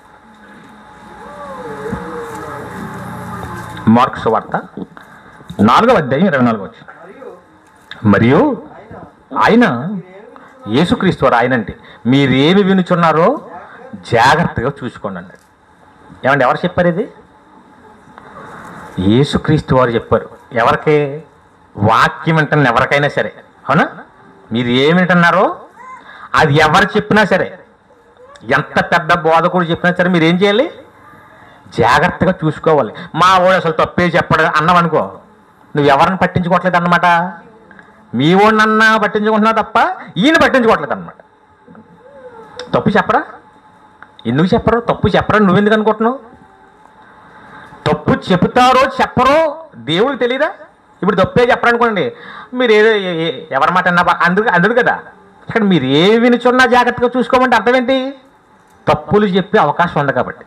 మార్కు సువార్త నాలుగవ అధ్యాయం ఇరవై నాలుగు వచ్చి మరియు ఆయన యేసుక్రీస్తు వారు ఆయన అంటే మీరేమి వినుచున్నారో జాగ్రత్తగా చూసుకోండి అన్నాడు ఏమండి ఎవరు చెప్పారు ఇది యేసుక్రీస్తు వారు చెప్పారు ఎవరికి వాక్యం వింటున్న ఎవరికైనా సరే అవునా మీరు ఏమి వింటున్నారో అది ఎవరు చెప్పినా సరే ఎంత పెద్ద బోధకుడు చెప్పినా సరే మీరు ఏం చేయాలి జాగ్రత్తగా చూసుకోవాలి మా వాడు అసలు తప్పే చెప్పడం అన్నావనుకో నువ్వు ఎవరిని పట్టించుకోవట్లేదు అన్నమాట మీ వాడినన్నా పట్టించుకుంటున్నావు తప్ప ఈయన పట్టించుకోవట్లేదు అన్నమాట తప్పు చెప్పరా ఎందుకు చెప్పరు తప్పు చెప్పరని నువ్వెందుకు అనుకుంటున్నావు తప్పు చెబుతారో చెప్పరో దేవుడికి తెలియదా ఇప్పుడు తప్పే చెప్పరనుకోండి మీరు ఏదో ఏ- ఏ- ఎవరి మాట అన్నా బా- అందుకు అందుడు కదా ఇక్కడ మీరు ఏ వినుచున్నా జాగ్రత్తగా చూసుకోమంటే అర్థం ఏంటి తప్పులు చెప్పే అవకాశం ఉంది కాబట్టి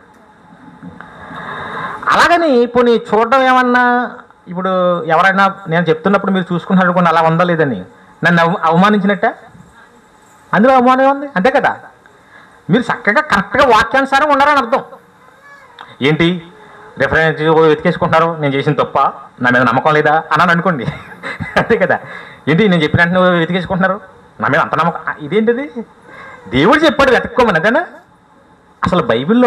అలాగని పోనీ చూడడం ఏమన్నా ఇప్పుడు ఎవరైనా నేను చెప్తున్నప్పుడు మీరు చూసుకున్నారు అనుకోండి అలా ఉందా లేదని నన్ను అవ అవమానించినట్ట అందులో అవమానం ఉంది అంతే కదా మీరు చక్కగా కరెక్ట్గా వాక్యానుసారం ఉన్నారని అర్థం ఏంటి రిఫరెన్స్ వెతికేసుకుంటున్నారు నేను చేసిన తప్ప నా మీద నమ్మకం లేదా అన్నాను అనుకోండి అంతే కదా ఏంటి నేను చెప్పినట్టు నువ్వు వెతికేసుకుంటున్నారు నా మీద అంత నమ్మకం ఆ, ఇదేంటిది దేవుడు చెప్పాడు వెతుక్కోమని అదేనా అసలు బైబిల్లో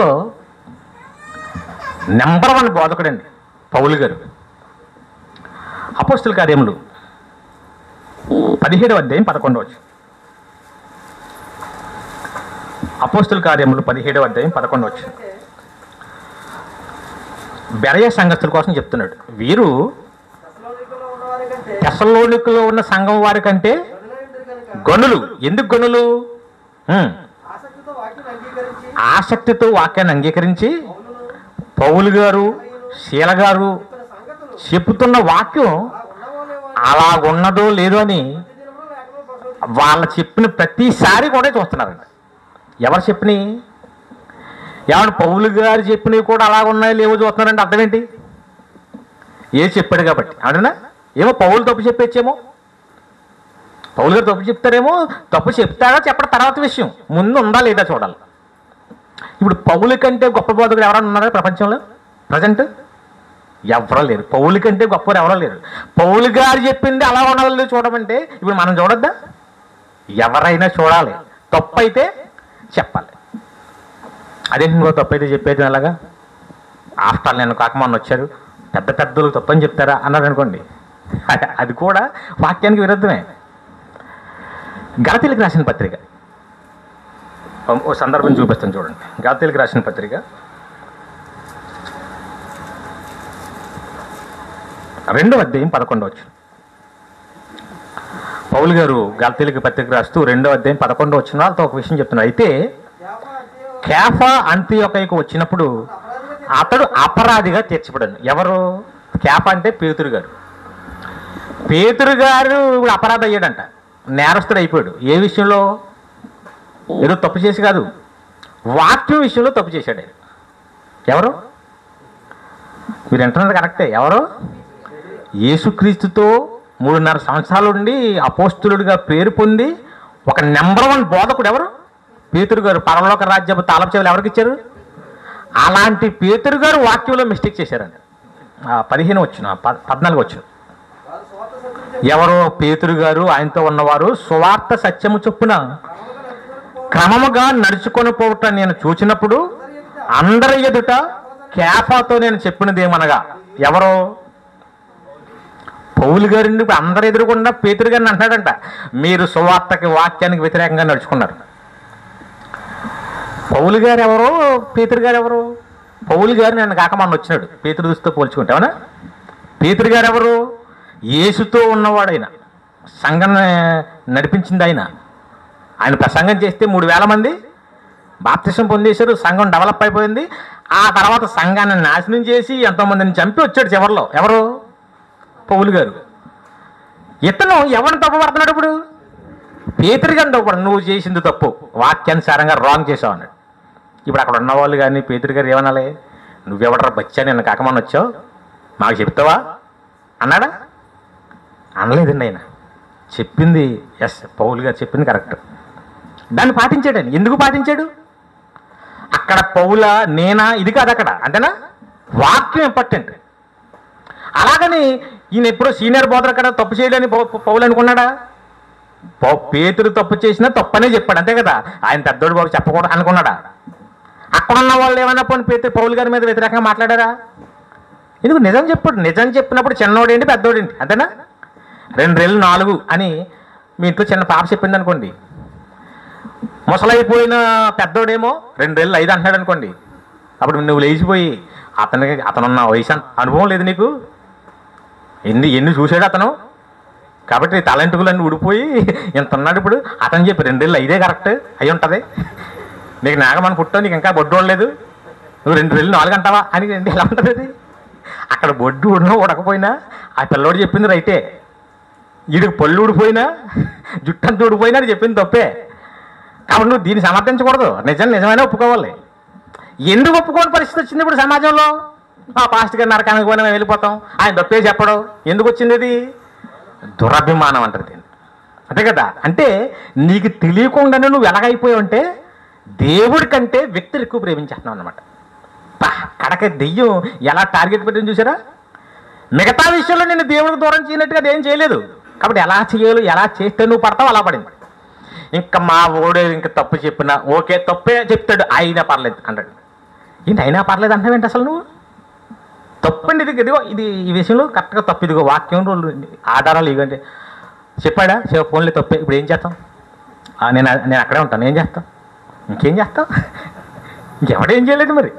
నెంబర్ వన్ బోధకుడండి పౌలు గారు అపోస్తుల కార్యములు పదిహేడవ అధ్యాయం పదకొండవచ్చు అపోస్తుల కార్యములు పదిహేడవ అధ్యాయం పదకొండవచ్చు బెరయ సంగతుల కోసం చెప్తున్నాడు వీరు దశలోనికలో ఉన్నవారి కంటే తెసలోనికలో ఉన్న సంఘం వారి కంటే గనులైండ్రు కనుక గనులు ఎందుకు గనులు హ్మ్. ఆసక్తితో వాక్యం అంగీకరించి ఆసక్తితో వాక్యాన్ని అంగీకరించి పౌలును పౌలు గారు శీల గారు తన సంగతులు చెబుతున్న వాక్యం అలా ఉన్నవోలేవో అలాగున్నదో లేదో అని ప్రతిదినమును లేఖలో ప్రసవించు వాళ్ళు చెప్పిన ప్రతిసారి కూడా చూస్తున్నారండి ఎవరు చెప్పినవి ఏమన్నా పౌలు గారు చెప్పినవి కూడా అలా ఉన్నాయో లేవో చూస్తున్నారంటే అర్థం ఏంటి ఏ చెప్పాడు కాబట్టి అవునా ఏమో పౌలు తప్పు చెప్పేచ్చేమో పౌలు గారు తప్పు చెప్తారేమో తప్పు చెప్తారా చెప్పడం తర్వాత విషయం ముందు ఉందా లేదా చూడాలి ఇప్పుడు పౌలు కంటే గొప్ప బోధకుడు ఎవరైనా ఉన్నారా ప్రపంచంలో ప్రజెంట్ ఎవరో లేరు పౌలు కంటే గొప్పవారు ఎవరో లేరు పౌలు గారు చెప్పింది అలా ఉండాలి చూడమంటే ఇప్పుడు మనం చూడొద్దా ఎవరైనా చూడాలి తప్పు అయితే చెప్పాలి అదేంటి నువ్వు తప్పు అయితే చెప్పేది అలాగా ఆఫ్టర్ నేను కాకమని వచ్చారు పెద్ద పెద్దలు తప్పని చెప్తారా అన్నారు అనుకోండి అది- అది కూడా వాక్యానికి విరుద్ధమే గలతీలకు రాసిన పత్రిక ఓ- ఓ సందర్భం చూపిస్తాను చూడండి గలతీలకు రాసిన పత్రిక రెండో అధ్యాయం పదకొండవచ్చు పౌలు గారు గలతీలకు పత్రిక రాస్తూ రెండో అధ్యాయం పదకొండో వచ్చిన వాళ్ళతో ఒక విషయం చెప్తున్నారు అయితే కేవలం అంత్యో కేఫా అంత్యొకైకు వచ్చినప్పుడు అతడు అపరాధిగా తీర్చబడాను ఎవరు కేఫ అంటే పేతురు గారు పేతురు గారు ఇప్పుడు అపరాధ అయ్యాడంట నేరస్తుడు అయిపోయాడు ఏ విషయంలో ఏదో తప్పు చేసి కాదు వాక్యం విషయంలో తప్పు చేశాడు ఆయన. ఎవరు మీరు అంటున్నది కరెక్టే ఎవరు యేసుక్రీస్తుతో మూడున్నర సంవత్సరాలు ఉండి అపోస్తులుడిగా పేరు పొంది ఒక నెంబర్ వన్ బోధకుడు ఎవరు పేతురు గారు పరలోక రాజ్యపు తాళపు చెవులు ఎవరికి ఇచ్చారు అలాంటి పేతురు గారు వాక్యంలో మిస్టేక్ చేశారండి ఆ, పదిహేను వచ్చిన ప- పద్నాలుగు వచ్చిన వారు స్వార్థ సత్యం ఎవరో పేతురు గారు ఆయనతో ఉన్నవారు సువార్త సత్యము చొప్పున క్రమముగా నడుచుకొని పోవటం నేను చూచినప్పుడు అందరి ఎదుట కేఫాతో నేను చెప్పినది ఏమనగా ఎవరో పౌలు గారిని ఇప్పుడు అందరి ఎదురుకుండా పేతురు గారిని అంటాడంట మీరు సువార్తకి వాక్యానికి వ్యతిరేకంగా నడుచుకున్నారు పౌలు గారు ఎవరు పేతురు గారు ఎవరు పౌలు గారు నేను కాక మొన్న వచ్చినాడు పేతురు దృష్టితో పోల్చుకుంటే అవునా పేతురు గారు ఎవరు యేసుతో ఉన్నవాడు ఆయన సంఘం నడిపించింది ఆయన ఆయన ప్రసంగం చేస్తే మూడు వేల మంది బాప్తిసం పొందేశారు సంఘం డెవలప్ అయిపోయింది ఆ తర్వాత సంఘాన్ని నాశనం చేసి ఎంతోమందిని చంపి వచ్చాడు చివరిలో ఎవరు పౌలు గారు ఇతను ఎవరిని తప్పు పడుతున్నాడు ఇప్పుడు పేతురు గారిని తప్పు పడు నువ్వు చేసింది తప్పు వాక్యానుసారంగా రాంగ్ చేసావు అన్నాడు ఇప్పుడు అక్కడ ఉన్నవాళ్ళు కానీ పేతురు గారు ఏమనాలి నువ్వెవడరా బచ్చా నేను కాకమని వచ్చావు మాకు చెప్తావా అన్నాడా అనలేదండి ఆయన చెప్పింది ఎస్ పౌల్ గారు చెప్పింది కరెక్ట్ దాన్ని పాటించాడు ఆయన ఎందుకు పాటించాడు అక్కడ పౌల నేనా ఇది కాదు అక్కడ అంతేనా వాక్యం ఇంపార్టెంట్ అలాగని ఈయన ఎప్పుడో సీనియర్ బోధన కదా తప్పు చేయలేని పౌ- పౌలు అనుకున్నాడా పౌ- పేతురు తప్పు చేసినా తప్పనే చెప్పాడు అంతే కదా ఆయన పెద్దోడు బాబు చెప్పకూడదు అనుకున్నాడా అక్కడ ఉన్న వాళ్ళు ఏమైనా పోనీ పేతురు పౌలు గారి మీద వ్యతిరేకంగా మాట్లాడారా ఎందుకు నిజం చెప్పాడు నిజం చెప్పినప్పుడు చిన్నోడేంటి పెద్దోడేంటి అంతేనా రెండు రెళ్ళు నాలుగు అని మీ ఇంట్లో చిన్న పాప చెప్పింది అనుకోండి ముసలైపోయిన పెద్దోడేమో రెండు రెళ్ళు ఐదు అంటున్నాడు అనుకోండి అప్పుడు నువ్వు లేచిపోయి అతనికి అతనున్న వయసు అంత అనుభవం లేదు నీకు ఎన్ని ఎన్ని చూశాడు అతను కాబట్టి తలంటుకులన్నీ ఊడిపోయి ఇంత ఉన్నాడు ఇప్పుడు అతను చెప్పి రెండేళ్ళు ఐదే కరెక్ట్ అయి ఉంటుంది నీకు నాగమని పుట్టో నీకు ఇంకా బొడ్డు ఉండలేదు నువ్వు రెండు వెళ్ళి నాలుగు అంటావా అని ఏంటి ఎలా ఉంటుంది అది అక్కడ బొడ్డు ఉన్నా ఉడకపోయినా ఆ పిల్లోడు చెప్పింది రైటే వీడికి పళ్ళు ఊడిపోయినా జుట్టంతా ఊడిపోయినా అది చెప్పింది తప్పే కాబట్టి నువ్వు దీన్ని సమర్థించకూడదు నిజం నిజమైనా ఒప్పుకోవాలి ఎందుకు ఒప్పుకోని పరిస్థితి వచ్చింది ఇప్పుడు సమాజంలో ఆ పాస్ట్ గారు నరకానికి పోయినా మేము వెళ్ళిపోతాం ఆయన తప్పే చెప్పడం ఎందుకు వచ్చింది ఇది దురభిమానం అంటారు దీన్ని అంతే కదా అంటే నీకు తెలియకుండానే నువ్వు ఎలాగైపోయావు అంటే దేవుడి కంటే వ్యక్తులు ఎక్కువ ప్రేమించేస్తున్నావు అనమాట కడక దెయ్యం ఎలా టార్గెట్ పెట్టింది చూసారా మిగతా విషయంలో నేను దేవుడికి దూరం చేయనట్టుగా అది ఏం చేయలేదు కాబట్టి ఎలా చేయాలో ఎలా చేస్తే నువ్వు పడతావు అలా పడింది ఇంకా మా ఓడే ఇంకా తప్పు చెప్పినా ఓకే తప్పే చెప్తాడు అయినా పర్లేదు అంటాడు ఏంటి అయినా పర్లేదు అంటావేంటి అసలు నువ్వు తప్పండి ఇది ఇదిగో ఇది ఈ విషయంలో కరెక్ట్గా తప్పు ఇదిగో వాక్యం రోజులు ఆధారాలు ఇవ్వండి చెప్పాడా చెప్ప ఫోన్లే తప్పే ఇప్పుడు ఏం చేస్తాం ఆ, నేను నేను అక్కడే ఉంటాను ఏం చేస్తాం ఇంకేం చేస్తాం ఇంకెవడేం చేయలేదు మరి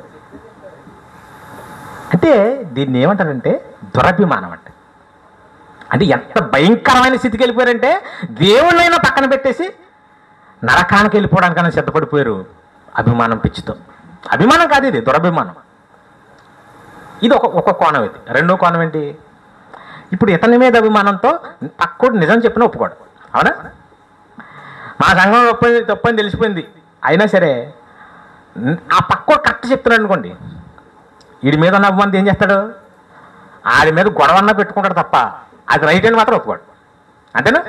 అంటే దీన్ని ఏమంటారంటే దురభిమానం అంటే అంటే ఎంత భయంకరమైన స్థితికి వెళ్ళిపోయారంటే దేవుళ్ళైనా పక్కన పెట్టేసి నరకానికి వెళ్ళిపోవడానికైనా సిద్ధపడిపోయారు అభిమానం పిచ్చితో అభిమానం కాదు ఇది దురభిమానం ఇది ఒక ఒక కోణం ఇది రెండో కోణం ఏంటి ఇప్పుడు ఇతని మీద అభిమానంతో పక్కోడు నిజం చెప్పిన ఒప్పుకోడు అవునా మా సంఘం తప్పని తప్పని తెలిసిపోయింది అయినా సరే ఆ పక్కోడు కరెక్ట్ చెప్తున్నాడు అనుకోండి వీడి మీద ఉన్న అభిమానం ఏం చేస్తాడు ఆడి మీద గొడవన్నా పెట్టుకుంటాడు తప్ప అది రైట్ అని మాత్రం ఒప్పుకోడు అంతేనా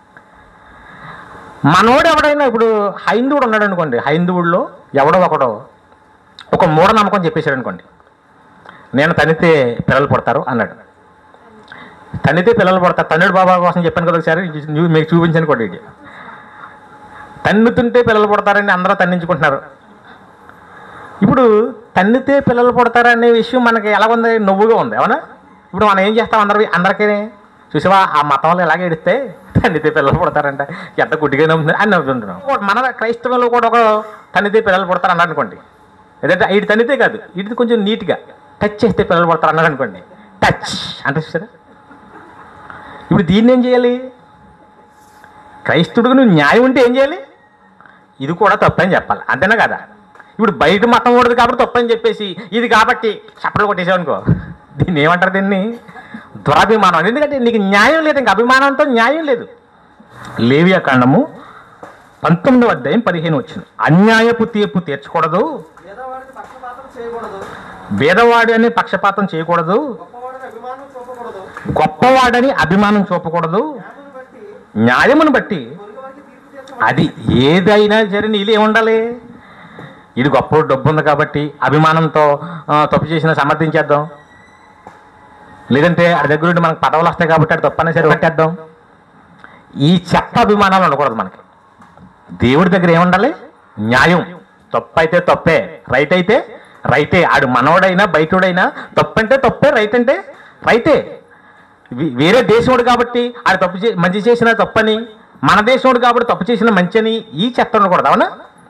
మనోడు ఎవడైనా ఇప్పుడు హైందువుడు ఉన్నాడు అనుకోండి హైందువుల్లో ఎవడో ఒకడో ఒక మూఢనమ్మకం చెప్పేశాడు అనుకోండి నేను తనితే పిల్లలు పుడతారు అన్నాడు తనితే పిల్లలు పుడతారు తన్నుడు బాబా కోసం చెప్పాను కదా ఒకసారి ఇది మీకు చూపించాను కూడా ఇది తన్నుతుంటే పిల్లలు పుడతారని అందరూ తన్నించుకుంటున్నారు ఇప్పుడు తన్నితే పిల్లలు పుడతారనే విషయం మనకి ఎలా ఉంది నవ్వుగా ఉంది అవునా ఇప్పుడు మనం ఏం చేస్తాం అందరి అందరికీ చూసావా ఆ మతం వాళ్ళు ఎలాగ ఏడిస్తే తన్నితే పిల్లలు పుడతారంట ఎంత గుడ్డిగా నమ్ముతుంది అని నవ్వుతుంటున్నాం మన క్రైస్తవులు కూడా ఒక తన్నితే పిల్లలు పుడతారు అన్నారు అనుకోండి ఏదంటే ఇటు తన్నితే కాదు ఇటు కొంచెం నీట్గా టచ్ చేస్తే పిల్లలు పుడతారు అన్నారు అనుకోండి టచ్ అంటే చూసారా ఇప్పుడు దీన్ని ఏం చేయాలి క్రైస్తవుడికి నువ్వు న్యాయం ఉంటే ఏం చేయాలి ఇది కూడా తప్పని చెప్పాలి అంతేనా కదా ఇప్పుడు బయట మతం ఉండదు కాబట్టి తప్పని చెప్పేసి ఇది కాబట్టి చప్పలు కొట్టేసావు అనుకో దీన్ని ఏమంటారు దీన్ని దురభిమానం ఎందుకంటే నీకు న్యాయం లేదు ఇంకా అభిమానంతో న్యాయం లేదు లేవియా కాండము పంతొమ్మిదవ అధ్యాయం పదిహేను వచ్చింది అన్యాయపు తీర్పు తీర్చకూడదు పేదవాడిని పక్షపాతం చేయకూడదు భేదవాడి అని పక్షపాతం చేయకూడదు గొప్పవాడిని అభిమానం చూపకూడదు గొప్పవాడని అభిమానం చూపకూడదు న్యాయాన్ని బట్టి న్యాయమును బట్టి పొరుగువాడికి తీర్పు తీర్చ అది ఏదైనా సరే నీళ్ళు ఏముండాలి ఇది గొప్ప డబ్బు ఉంది కాబట్టి అభిమానంతో ఆ, తప్పు చేసినా సమర్థించేద్దాం లేదంటే ఆడి దగ్గర ఉండి మనకు పదవులు వస్తాయి కాబట్టి అది తప్పనే సరే పెట్టేద్దాం ఈ చెత్త అభిమానాలు ఉండకూడదు మనకి దేవుడి దగ్గర ఏముండాలి న్యాయం తప్పు అయితే తప్పే రైట్ అయితే రైటే ఆడు మనోడైనా బయటోడైనా తప్పు అంటే తప్పే రైట్ అంటే రైటే వే- వేరే దేశండు కాబట్టి ఆడు తప్పు చే మంచి చేసిన తప్పని మన దేశండు కాబట్టి తప్పు చేసిన మంచి అని ఈ చెత్త ఉండకూడదు అవునా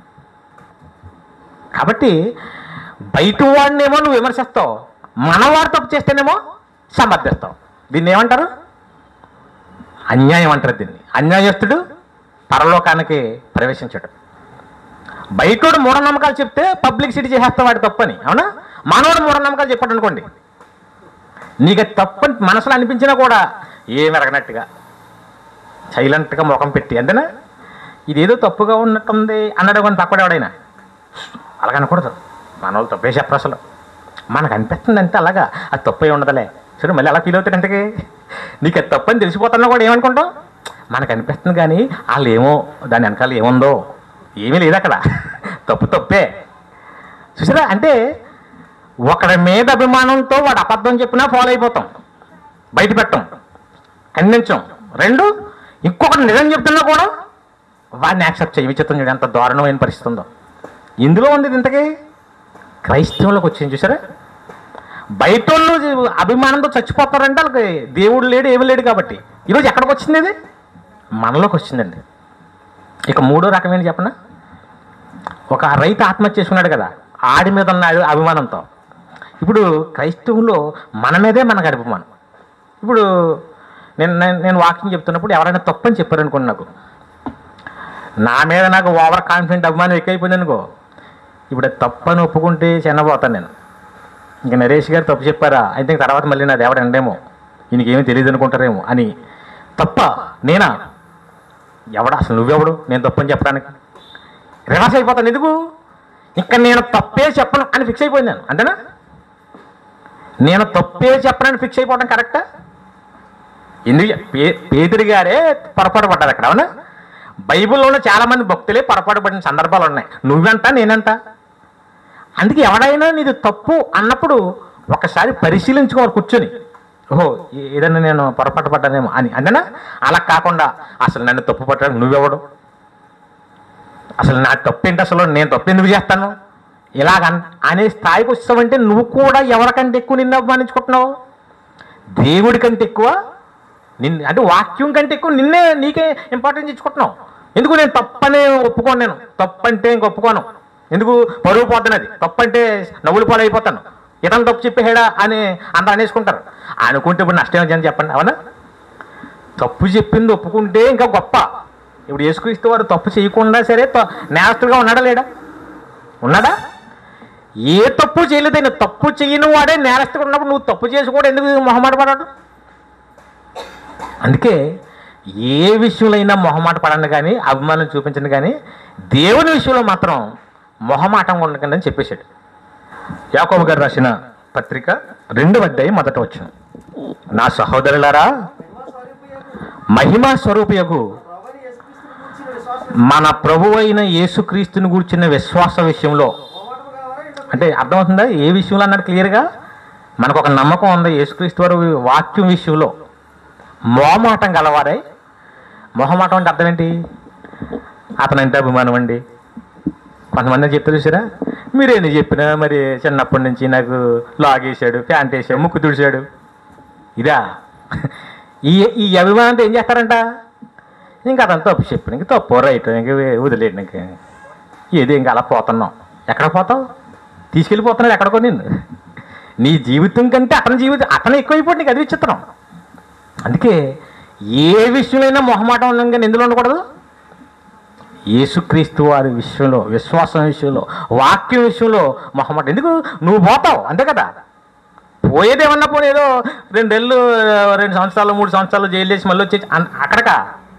కాబట్టి బయట వాడినేమో నువ్వు విమర్శిస్తావు మనవాడు తప్పు చేస్తేనేమో సమర్థిస్తావు దీన్ని ఏమంటారు అన్యాయం అంటారు దీన్ని అన్యాయస్తుడు పరలోకానికి ప్రవేశించడు బయటోడు మూఢనమ్మకాలు చెప్తే పబ్లిసిటీ చేసేస్తావు వాడి తప్పని అవునా మనోడు మూఢనమ్మకాలు చెప్పాడు అనుకోండి నీకు అది తప్పని మనసులో అనిపించినా కూడా ఏమి ఎరగనట్టుగా సైలెంట్గా ముఖం పెట్టి అంతేనా ఇదేదో తప్పుగా ఉన్నట్టుంది అన్నాడు కొన్ని పక్కడు ఎవడైనా అలాగ అనకూడదు మన వాళ్ళు తప్పే చెప్పరు అసలు మనకు అనిపిస్తుంది అంటే అలాగా అది తప్పే ఉండదులే సరే మళ్ళీ అలా ఫీల్ అవుతాడు ఇంతకీ నీకు అది తప్పని తెలిసిపోతున్నా కూడా ఏమనుకుంటావు మనకు అనిపిస్తుంది కానీ వాళ్ళు ఏమో దాని వెనకాల ఏముందో ఏమీ లేదు అక్కడ తప్పు తప్పే చూసారా అంటే ఒకడి మీద అభిమానంతో వాడు అబద్ధం చెప్పినా ఫాలో అయిపోతాం బయట పెట్టం ఖండించం రెండు ఇంకొకటి నిజం చెప్తున్నా కూడా వాడిని యాక్సెప్ట్ చేయి విచిత్రం చూడు ఎంత దారుణమైన పరిస్థితి ఉందో ఇందులో ఉంది ఇది ఇంతకీ క్రైస్తవులకు వచ్చింది చూసారా బయట వాళ్ళు అభిమానంతో చచ్చిపోతారంటే వాళ్ళకి దేవుడు లేడు ఏమి లేడు కాబట్టి ఈరోజు ఎక్కడికి వచ్చింది ఇది మనలోకి వచ్చిందండి ఇక మూడో రకమైన చెప్పనా ఒక రైతు ఆత్మహత్య చేసుకున్నాడు కదా ఆడి మీద ఉన్న అభిమానంతో ఇప్పుడు క్రైస్తవుల్లో మన మీదే మనకు అభిమానం ఇప్పుడు నేను నేను- నేను వాకింగ్ చెప్తున్నప్పుడు ఎవరైనా తప్పని చెప్పారు అనుకోండి నాకు నా మీద నాకు ఓవర్ కాన్ఫిడెంట్ అభిమానం ఎక్కువైపోయింది అనుకో ఇప్పుడు అది తప్పు అని ఒప్పుకుంటే చిన్నపోతాను నేను ఇంకా నరేష్ గారు తప్పు చెప్పారా అయితే ఇంక తర్వాత మళ్ళీ నాది ఎవడ ఎండేమో ఈయనకేమీ తెలియదు అనుకుంటారేమో అని తప్ప నేనా ఎవడ అసలు నువ్వెవడు నేను తప్పు అని చెప్పడానికి రివర్స్ అయిపోతాను ఎందుకు ఇంకా నేను తప్పే చెప్పను అని ఫిక్స్ అయిపోయింది నేను అంతేనా నేను తప్పే చెప్పనని ఫిక్స్ అయిపోవడం కరెక్టా ఎందుకు చెప్- పే పేదరి గారే పొరపాటు పడ్డారు అక్కడ అవునా బైబిల్లో ఉన్న చాలా మంది భక్తులే పొరపాటు పడిన సందర్భాలు ఉన్నాయి నువ్వెంత నేనెంత అందుకే ఎవడైనా నీది తప్పు అన్నప్పుడు ఒకసారి పరిశీలించుకోవాలి కూర్చొని ఓహో ఏ- ఏదైనా నేను పొరపాటు పడ్డానేమో అని అంతేనా అలా కాకుండా అసలు నన్ను తప్పు పట్టడానికి నువ్వెవడు అసలు నా తప్పు ఏంటి అసలు నేను తప్పు ఎందుకు చేస్తాను ఇలాగ అన్- అనే స్థాయికి వచ్చావంటే నువ్వు కూడా ఎవరికంటే ఎక్కువ నిన్ను అభిమానించుకుంటున్నావు దేవుడి కంటే ఎక్కువ నిన్ను అంటే వాక్యం కంటే ఎక్కువ నిన్నే నీకే ఇంపార్టెన్స్ ఇచ్చుకుంటున్నావు ఎందుకు నేను తప్పనే ఒప్పుకోను నేను తప్పంటే ఇంక ఒప్పుకోను ఎందుకు పరువు పోతున్నది తప్పంటే నవ్వులు పాలు అయిపోతాను ఇతను తప్పు చెప్పేహాడా అని అందరూ అనేసుకుంటారు అనుకుంటే ఇప్పుడు నష్టం ఏంటని చెప్పండి అవునా తప్పు చెప్పింది ఒప్పుకుంటే ఇంకా గొప్ప ఇప్పుడు యేసుక్రీస్తు వారు తప్పు చేయకుండా సరే త- నేరస్తుడుగా ఉన్నాడా లేడా ఉన్నాడా ఏ తప్పు చేయలేదు ఆయన తప్పు చేయని వాడే నేరస్తుడు ఉన్నప్పుడు నువ్వు తప్పు చేసి కూడా ఎందుకు మొహమాట పడడు అందుకే ఏ విషయంలో అయినా మొహమాట పడండి కానీ అభిమానం చూపించండి కానీ దేవుని విషయంలో మాత్రం మొహమాటం ఉండకండి అని చెప్పేశాడు యాకోబు గారు రాసిన పత్రిక రెండు అధ్యాయం మొదట వచ్చిన నా సహోదరులారా మహిమా స్వరూపయగు ప్రభుని యేసుక్రీస్తుని గురించిన విశ్వాసం మన ప్రభు అయిన యేసుక్రీస్తుని కూర్చున్న విశ్వాస విషయంలో మొహమాటము కావాలా ఏంటో అంటే అర్థమవుతుందా ఏ విషయంలో అన్నాడు క్లియర్గా మనకు ఒక నమ్మకం ఉంది యేసుక్రీస్తు వారు వాక్యం విషయంలో మోమాటం గలవారై మొహమాటం అంటే అర్థం ఏంటి అతను అంటే అభిమానం అండి కొంతమంది చెప్తారు చూసారా మీరేని చెప్పినా మరి చిన్నప్పటి నుంచి నాకు లాగేశాడు ప్యాంట్ వేసాడు ముక్కు తుడిచాడు ఇదా ఈ ఈ అభిమానంతో ఏం చేస్తారంట ఇంకా అతను తప్పు చెప్పిన ఇంక తప్పు రైట్ ఇంక వదిలేడు ఇంక ఏది ఇంకా అలా పోతున్నాం ఎక్కడ పోతావు తీసుకెళ్ళిపోతున్నాడు ఎక్కడికో నిన్ను నీ జీవితం కంటే అతని జీవితం అతను ఎక్కువైపోయి నీకు అది విచిత్రం అందుకే ఏ విషయంలో మొహమాటం ఉన్నాం కానీ ఎందులో ఉండకూడదు యేసుక్రీస్తు వారి విషయంలో విశ్వాసం విషయంలో వాక్యం విషయంలో మొహమాటం ఎందుకు నువ్వు పోతావు అంతే కదా పోయేదేమన్నా పోనీ ఏదో రెండేళ్ళు రెండు సంవత్సరాలు మూడు సంవత్సరాలు జైలు చేసి మళ్ళీ వచ్చేసి అన్- అక్కడక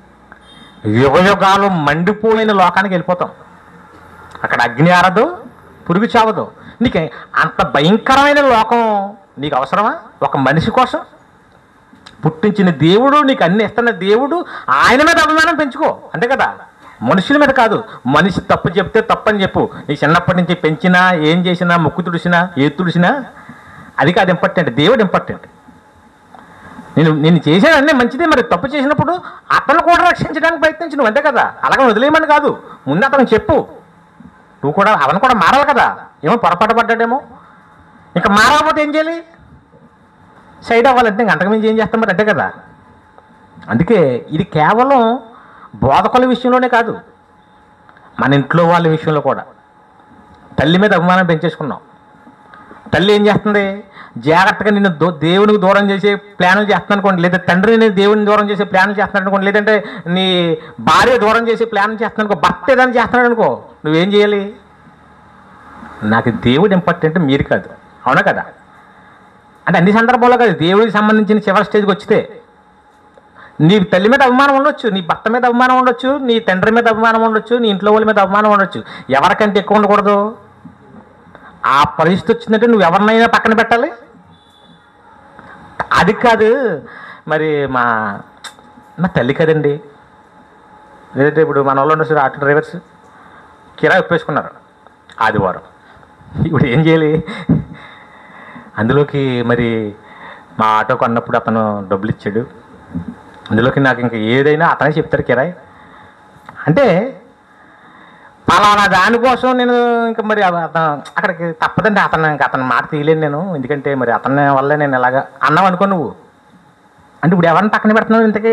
యుగ యుగాలు మండిపోయిన లోకానికి వెళ్ళిపోతాం అక్కడ అగ్ని ఆరదు పురుగు చావదు నీకు అంత భయంకరమైన లోకం నీకు అవసరమా ఒక మనిషి కోసం పుట్టించిన దేవుడు నీకు అన్ని ఇస్తున్న దేవుడు ఆయన మీద అభిమానం పెంచుకో అంతే కదా మనుషుల మీద కాదు మనిషి తప్పు చెప్తే తప్పని చెప్పు నీ చిన్నప్పటి నుంచి పెంచినా ఏం చేసినా ముక్కు తుడిసినా ఏ తుడిసినా అది కాదు ఇంపార్టెంట్ దేవుడు ఇంపార్టెంట్ నేను నేను చేసేదన్నీ మంచిదే మరి తప్పు చేసినప్పుడు అతను కూడా రక్షించడానికి ప్రయత్నించు నువ్వు అంతే కదా అలాగే వదిలేయమని కాదు ముందు అతను చెప్పు నువ్వు కూడా అతను కూడా మారాలి కదా ఏమో పొరపాటు పడ్డాడేమో ఇంకా మారకపోతే ఏం చేయాలి సైడ్ అవ్వాలంటే ఇంక అంతకుమించి ఏం చేస్తాం మరి అంతే కదా అందుకే ఇది కేవలం బోధకుల విషయంలోనే కాదు మన ఇంట్లో వాళ్ళ విషయంలో కూడా తల్లి మీద అభిమానం పెంచేసుకున్నాం తల్లి ఏం చేస్తుంది జాగ్రత్తగా నిన్ను దో దేవునికి దూరం చేసే ప్లాన్లు చేస్తున్నాను అనుకోండి లేదా తండ్రిని నేను దేవుని దూరం చేసే ప్లాన్లు చేస్తున్నాడు అనుకోండి లేదంటే నీ భార్య దూరం చేసే ప్లాన్ చేస్తున్నాను అనుకో భర్త ఏదైనా చేస్తున్నాడు అనుకో నువ్వేం చేయాలి నాకు దేవుడు ఇంపార్టెంట్ మీరు కాదు అవునా కదా అంటే అన్ని సందర్భాల్లో కాదు దేవుడికి సంబంధించిన చివరి స్టేజ్కి వచ్చితే నీ తల్లి మీద అభిమానం ఉండొచ్చు నీ భర్త మీద అభిమానం ఉండొచ్చు నీ తండ్రి మీద అభిమానం ఉండొచ్చు నీ ఇంట్లో వాళ్ళ మీద అభిమానం ఉండొచ్చు ఎవరికంటే ఎక్కువ ఉండకూడదు ఆ పరిస్థితి వచ్చిందంటే నువ్వు ఎవరినైనా పక్కన పెట్టాలి అది కాదు మరి మా మా తల్లి కదండి లేదంటే ఇప్పుడు మన వాళ్ళు ఉన్నారు ఆటో డ్రైవర్స్ కిరాయి ఒప్పేసుకున్నారు ఆదివారం ఇప్పుడు ఏం చేయాలి అందులోకి మరి మా ఆటో కొన్నప్పుడు అతను డబ్బులు ఇచ్చాడు అందులోకి నాకు ఇంకా ఏదైనా అతనే చెప్తారు కిరాయి అంటే పలానా దానికోసం నేను ఇంకా మరి అవ- అతను అక్కడికి తప్పదండి అతను ఇంకా అతని మాట తీయలేను నేను ఎందుకంటే మరి అతని వల్లే నేను ఇలాగా అన్నావు అనుకో నువ్వు అంటే ఇప్పుడు ఎవరిని పక్కన పెడుతున్నావు ఇంతకీ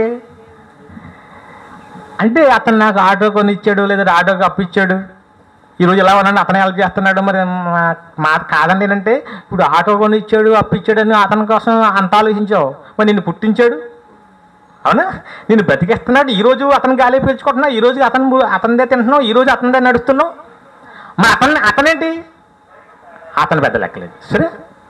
అంటే అతను నాకు ఆటో కొని ఇచ్చాడు లేదా ఆటోకి అప్పు ఇచ్చాడు ఈరోజు ఎలా ఉన్నాడు అతనే హెల్ప్ చేస్తున్నాడు మరి మా- మాట కాదండి అంటే ఇప్పుడు ఆటో కొని ఇచ్చాడు అప్పు ఇచ్చాడు అని అతని కోసం అంత ఆలోచించావు మరి నిన్ను పుట్టించాడు అవునా నేను బ్రతికేస్తున్నాడు ఈరోజు అతను గాలి పీల్చుకుంటున్నావు ఈరోజు అతను అతనిదే తింటున్నావు ఈరోజు అతనిదే నడుస్తున్నావు మరి అతన్ని అతనేంటి అతను పెద్ద లెక్కలేదు సరే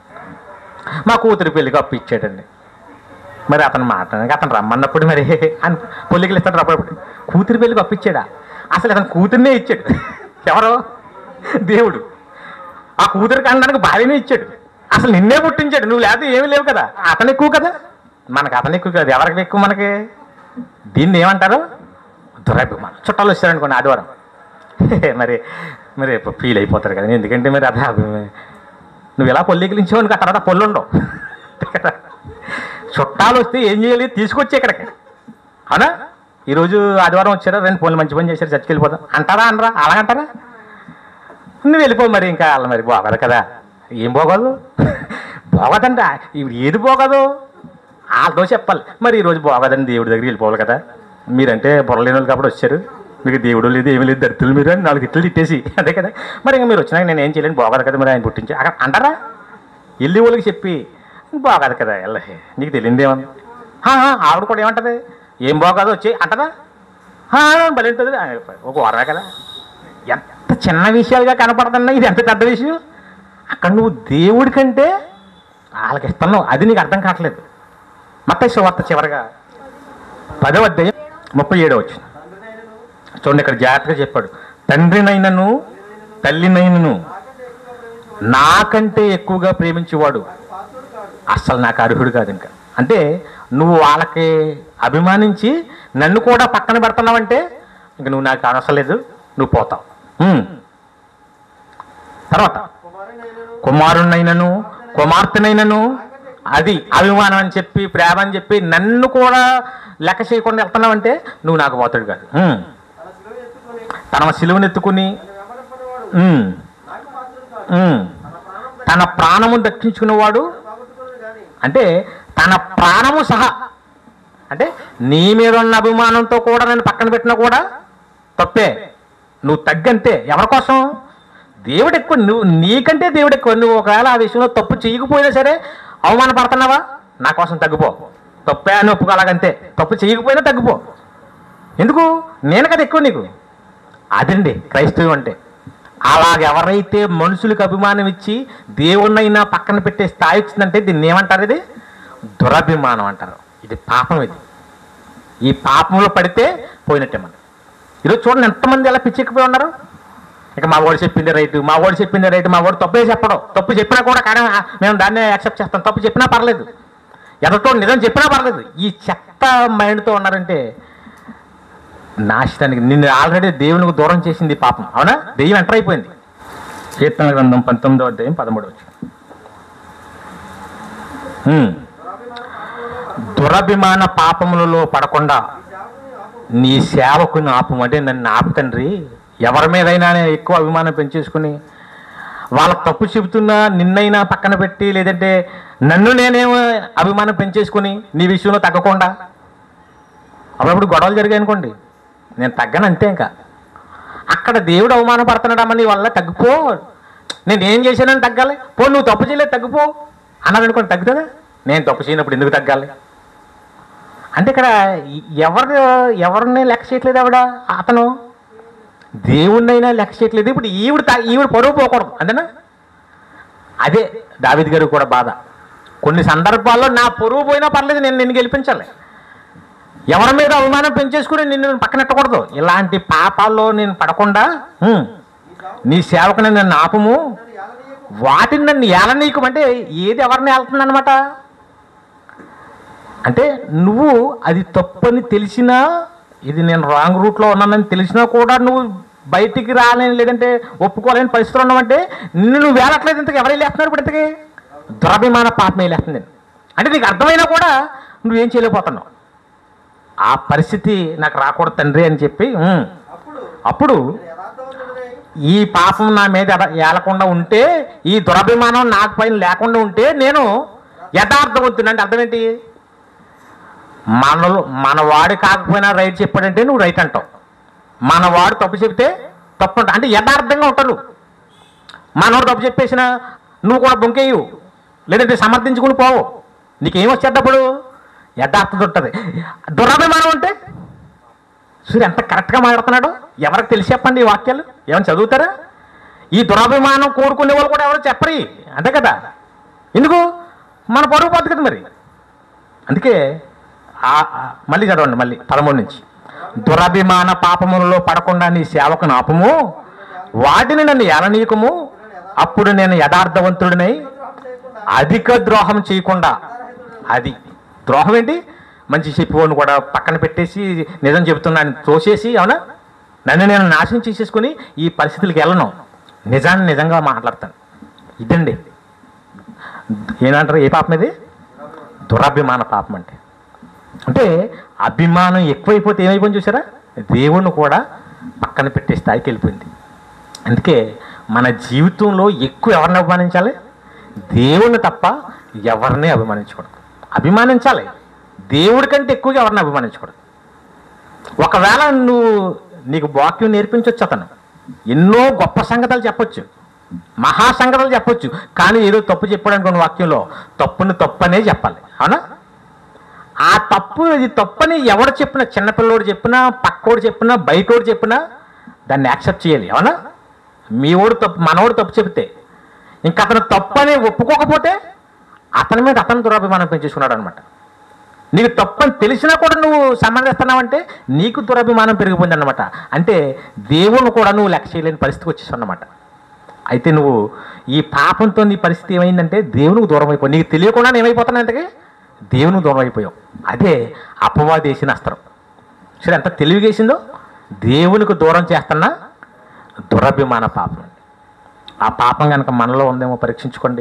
మా కూతురి పెళ్ళికి అప్పు ఇచ్చాడండి మరి అతను మాట్లాడడానికి అతను రమ్మన్నప్పుడు మరి అని పొల్లికలు ఇస్తాడు అప్పుడప్పుడు కూతురి పెళ్ళికి అప్పు ఇచ్చాడా అసలు అతను కూతుర్నే ఇచ్చాడు ఎవరు దేవుడు ఆ కూతురికి అనడానికి భార్యనే ఇచ్చాడు అసలు నిన్నే పుట్టించాడు నువ్వు లేకపోతే ఏమీ లేవు కదా అతను ఎక్కువ కదా మనకు అతను ఎక్కువ కాదు ఎవరికి ఎక్కువ మనకి దీన్ని ఏమంటారు దురభిమానం చుట్టాలు వచ్చారనుకోండి ఆదివారం మరి మరి ఫీల్ అయిపోతారు కదా ఎందుకంటే మరి అదే అభి- నువ్వు ఇలా పొల్లికిలించావు అనుకో ఆ తర్వాత పొల్లు ఉండవు కదా చుట్టాలు వస్తే ఏం చేయాలి తీసుకొచ్చి ఇక్కడికి అవునా ఈరోజు ఆదివారం వచ్చారా రెండు పొల్లు మంచి పని చేశారు చర్చికి వెళ్ళిపోతాం అంటారా అనరా అలాగంటారా నువ్వు వెళ్ళిపో మరి ఇంకా వాళ్ళ మరి బాగోదు కదా ఏం బాగోదు బాగోదంట ఇప్పుడు ఏది బాగోదు వాళ్ళతో చెప్పాలి మరి ఈరోజు బాగోదని దేవుడి దగ్గరికి వెళ్ళిపోవాలి కదా మీరంటే బుర్రలేని వాళ్ళు కాబట్టి వచ్చారు మీకు దేవుడు లేదు ఏమీ లేదు దరిద్రులు మీరు అని నాలుగు ఇట్లు తిట్టేసి అదే కదా మరి ఇంకా మీరు వచ్చినాక నేను ఏం చేయలేను బాగోదు కదా మరి ఆయన పుట్టించి అక్కడ అంటారా వెళ్ళి వాళ్ళకి చెప్పి బాగోదు కదా వెళ్ళ నీకు తెలియదేమన్నా ఆవిడ కూడా ఏమంటది ఏం బాగోదు వచ్చి అంటదా బలి ఉంటుంది ఒక వారమే కదా ఎంత చిన్న విషయాలుగా కనపడుతున్నా ఇది ఎంత పెద్ద విషయం అక్కడ నువ్వు దేవుడి కంటే వాళ్ళకి ఇస్తున్నావు అది నీకు అర్థం కావట్లేదు మత్తయి సువార్త చివరగా పదవ అధ్యాయం ముప్పై ఏడో వచ్చింది చూడండి ఇక్కడ జాగ్రత్తగా చెప్పాడు తండ్రినైనను తల్లినైనను నాకంటే ఎక్కువగా ప్రేమించేవాడు అస్సలు నాకు అర్హుడు కాదు ఇంకా అంటే నువ్వు వాళ్ళకి అభిమానించి నన్ను కూడా పక్కన పెడుతున్నావంటే ఇంక నువ్వు నాకు అవసరం లేదు నువ్వు పోతావు ఉమ్. తర్వాత కుమారుణ్ణైనను కుమార్తెనైనను అది అభిమానం అని చెప్పి ప్రేమ అని చెప్పి నన్ను కూడా లెక్క చేయకుండా వెళ్తున్నావంటే నువ్వు నాకు పోతాడు కాదు ఉమ్. తన సిలువనెత్తుకుని ఉమ్. ఉమ్. తన ప్రాణము దక్కించుకునేవాడు అంటే తన ప్రాణము సహా అంటే నీ మీద ఉన్న అభిమానంతో కూడా నేను పక్కన పెట్టినా కూడా తప్పే నువ్వు తగ్గంతే ఎవరి కోసం దేవుడు ఎక్కువ నువ్వు నీకంటే దేవుడు ఎక్కువ నువ్వు ఒకవేళ ఆ విషయంలో తప్పు చేయకపోయినా సరే అవమానపడుతున్నావా నా కోసం తగ్గిపో తప్పే అని ఒప్పుకోలాగంతే తప్పు చేయకపోయినా తగ్గిపో ఎందుకు నేను కదా ఎక్కువ నీకు అదండి క్రైస్తవం అంటే అలాగ ఎవరైతే మనుషులకు అభిమానం ఇచ్చి దేవుణ్ణైనా పక్కన పెట్టే స్థాయి వచ్చిందంటే దీన్ని ఏమంటారు ఇది దురభిమానం అంటారు ఇది పాపం ఇది ఈ పాపంలో పడితే పోయినట్టే మనం ఈరోజు చూడండి ఎంతమంది ఎలా పిచ్చెక్కిపోయి ఉన్నారు ఇక మా వాడు చెప్పింది రైట్ మా వాడు చెప్పింది రైట్ మా వాడు తప్పే చెప్పడం తప్పు చెప్పినా కూడా కానీ ఆ, మేము దాన్నే యాక్సెప్ట్ చేస్తాం తప్పు చెప్పినా పర్లేదు ఎదతో నిజం చెప్పినా పర్లేదు ఈ చెత్త మైండ్తో ఉన్నారంటే నాశనానికి నిన్ను ఆల్రెడీ దేవునికి దూరం చేసింది ఈ పాపం అవునా దెయ్యం ఎంటర్ అయిపోయింది కీర్తన గ్రంథం పంతొమ్మిదో అధ్యాయం పదమూడు వచ్చి దురభిమాన పాపములలో పడకుండా నీ సేవకుని ఆపు అంటే నన్ను ఆపు తండ్రి ఎవరి మీదైనా ఎక్కువ అభిమానం పెంచేసుకుని వాళ్ళ తప్పు చెబుతున్నా నిన్నైనా పక్కన పెట్టి లేదంటే నన్ను నేనేమో అభిమానం పెంచేసుకుని నీ విషయంలో తగ్గకుండా అప్పుడప్పుడు గొడవలు జరిగాయి అనుకోండి నేను తగ్గను అంతే ఇంకా అక్కడ దేవుడు అవమానపడుతున్నాడమ్మ నీ వల్ల తగ్గిపో నేను ఏం చేశానని తగ్గాలి పో నువ్వు తప్పు చేయలేదు తగ్గిపో అన్నాడు అనుకోండి తగ్గుతుందా నేను తప్పు చేయనప్పుడు ఎందుకు తగ్గాలి అంటే ఇక్కడ ఎవరు ఎవరిని లెక్క చేయట్లేదు ఆవిడ అతను దేవుణ్ణైనా లెక్క చేయట్లేదు ఇప్పుడు ఈవిడ తా- ఈవిడ పరువు పోకూడదు అంతేనా అదే దావిద్ గారికి కూడా బాధ కొన్ని సందర్భాల్లో నా పొరుగు పోయినా పర్లేదు నేను నిన్ను గెలిపించాలి ఎవరి మీద అవమానం పెంచేసుకుని నిన్ను పక్కనెట్టకూడదు ఇలాంటి పాపాల్లో నేను పడకుండా "ఉమ్, నీ సేవకుని నన్ను ఆపము వాటిని నన్ను ఏలనీయకమంటే ఏది ఎవరిని వెళ్తుందనమాట అంటే నువ్వు అది తప్పని తెలిసినా ఇది నేను రాంగ్ రూట్లో ఉన్నానని తెలిసినా కూడా నువ్వు బయటికి రాలేని లేదంటే ఒప్పుకోలేని పరిస్థితులు ఉన్నావంటే నిన్ను నువ్వు వేలట్లేదు ఇంతకు ఎవరు వెళ్ళేస్తున్నారు ఇప్పుడు ఇంతకి దురభిమాన పాపం వెళ్ళేస్తుంది అంటే నీకు అర్థమైనా కూడా నువ్వేం చేయలేకపోతున్నావు ఆ పరిస్థితి నాకు రాకూడదు తండ్రి అని చెప్పి "ఉమ్." అప్పుడు ఈ పాపం నా మీద ఎడ- ఏలకుండా ఉంటే ఈ దురభిమానం నాకు పైన లేకుండా ఉంటే నేను యథార్థవంతుని అంటే అర్థం ఏంటి మనలో మన వాడు కాకపోయినా రైట్ చెప్పాడంటే నువ్వు రైట్ అంటావు మన వాడు తప్పు చెప్తే తప్పు అంటావు అంటే యథార్థంగా ఉంటారు మనవాడు తప్పు చెప్పేసిన నువ్వు కూడా బొంకేయు లేదంటే సమర్థించుకుని పోవు నీకేం వచ్చేటప్పుడు యథార్థత ఉంటుంది దురభిమానం అంటే సూర్య ఎంత కరెక్ట్గా మాట్లాడుతున్నాడు ఎవరికి తెలిసి చెప్పండి ఈ వాక్యాలు ఏమైనా చదువుతారా ఈ దురాభిమానం కోరుకునే వాళ్ళు కూడా ఎవరు చెప్పరు అంతే కదా ఎందుకు మన పరుగు పోతుంది కదా మరి అందుకే ఆ- ఆ- మళ్ళీ చదవండి మళ్ళీ పదమూడు నుంచి దురభిమాన పాపములలో పడకుండా నీ సేవకు నాపము వాటిని నన్ను ఎలనీయకము అప్పుడు నేను యథార్థవంతుడినై అధిక ద్రోహం చేయకుండా అది ద్రోహం ఏంటి మంచి చెప్పిపోను కూడా పక్కన పెట్టేసి నిజం చెబుతున్నాను తోసేసి అవునా నన్ను నేను నాశనం చేసేసుకుని ఈ పరిస్థితులకు వెళ్ళను నిజాన్ని నిజంగా మాట్లాడతాను ఇదండి ఏంటంటారు ఏ పాపం ఇది దురభిమాన పాపం అంటే అంటే అభిమానం ఎక్కువైపోతే ఏమైపోయింది చూసారా దేవుణ్ణి కూడా పక్కన పెట్టే స్థాయికి వెళ్ళిపోయింది అందుకే మన జీవితంలో ఎక్కువ ఎవరిని అభిమానించాలి దేవుణ్ణి తప్ప ఎవరిని అభిమానించకూడదు అభిమానించాలి దేవుడి కంటే ఎక్కువగా ఎవరిని అభిమానించకూడదు ఒకవేళ నువ్వు నీకు వాక్యం నేర్పించవచ్చు అతను ఎన్నో గొప్ప సంగతులు చెప్పొచ్చు మహా సంగతులు చెప్పొచ్చు కానీ ఏదో తప్పు చెప్పాడు అనుకోండి వాక్యంలో తప్పుని తప్పనే చెప్పాలి అవునా ఆ తప్పు ఇది తప్పని ఎవడు చెప్పినా చిన్నపిల్లోడు చెప్పినా పక్కోడు చెప్పినా బయటోడు చెప్పినా దాన్ని యాక్సెప్ట్ చేయాలి అవునా మీ ఓడు తప్పు మనోడు తప్పు చెబితే ఇంకా అతను తప్పు అని ఒప్పుకోకపోతే అతని మీద అతను దురాభిమానం పెంచేసుకున్నాడు అనమాట నీకు తప్పని తెలిసినా కూడా నువ్వు సంబంధిస్తున్నావంటే నీకు దురభిమానం పెరిగిపోయింది అనమాట అంటే దేవుని కూడా నువ్వు లెక్క చేయలేని పరిస్థితికి వచ్చేసావు అన్నమాట అయితే నువ్వు ఈ పాపంతో నీ పరిస్థితి ఏమైందంటే దేవునికి దూరం అయిపోయి నీకు తెలియకుండా ఏమైపోతున్నావు ఇంతకీ దేవునికి దూరం అయిపోయావు అదే అపవాది వేసిన అస్త్రం సరే ఎంత తెలివిగేసిందో దేవునికి దూరం చేస్తున్న దురభిమాన పాపం అండి ఆ పాపం కనుక మనలో ఉందేమో పరీక్షించుకోండి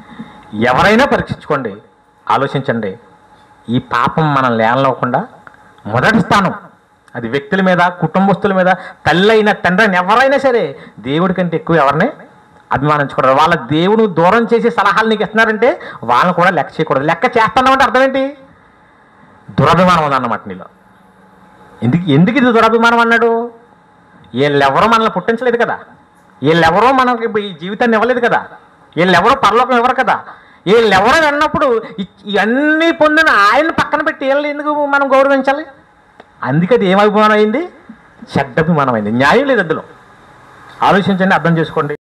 ఎవరైనా పరీక్షించుకోండి ఆలోచించండి ఈ పాపం మనం లేనవ్వకుండా మొదటి స్థానం అది వ్యక్తుల మీద కుటుంబస్తుల మీద తల్లి అయినా తండ్రి అయినా ఎవరైనా సరే దేవుడి కంటే ఎక్కువ ఎవరిని అభిమానించకూడదు వాళ్ళ దేవుడు దూరం చేసే సలహాలు నీకు ఇస్తున్నారంటే వాళ్ళని కూడా లెక్క చేయకూడదు లెక్క చేస్తున్నామంటే అర్థం ఏంటి దురభిమానం ఉందన్నమాట నీలో ఎందుకు ఎందుకు ఇది దురభిమానం అన్నాడు వీళ్ళెవరో మనల్ని పుట్టించలేదు కదా వీళ్ళెవరో మనకి ఈ జీవితాన్ని ఇవ్వలేదు కదా వీళ్ళెవరో పరలోకం ఇవ్వరు కదా వీళ్ళెవరో అన్నప్పుడు ఇ- ఇవన్నీ పొందిన ఆయన పక్కన పెట్టి వీళ్ళని ఎందుకు మనం గౌరవించాలి అందుకే అది ఏం అభిమానం అయింది చెడ్డ అభిమానం అయింది న్యాయం లేదు అందులో ఆలోచించండి అర్థం చేసుకోండి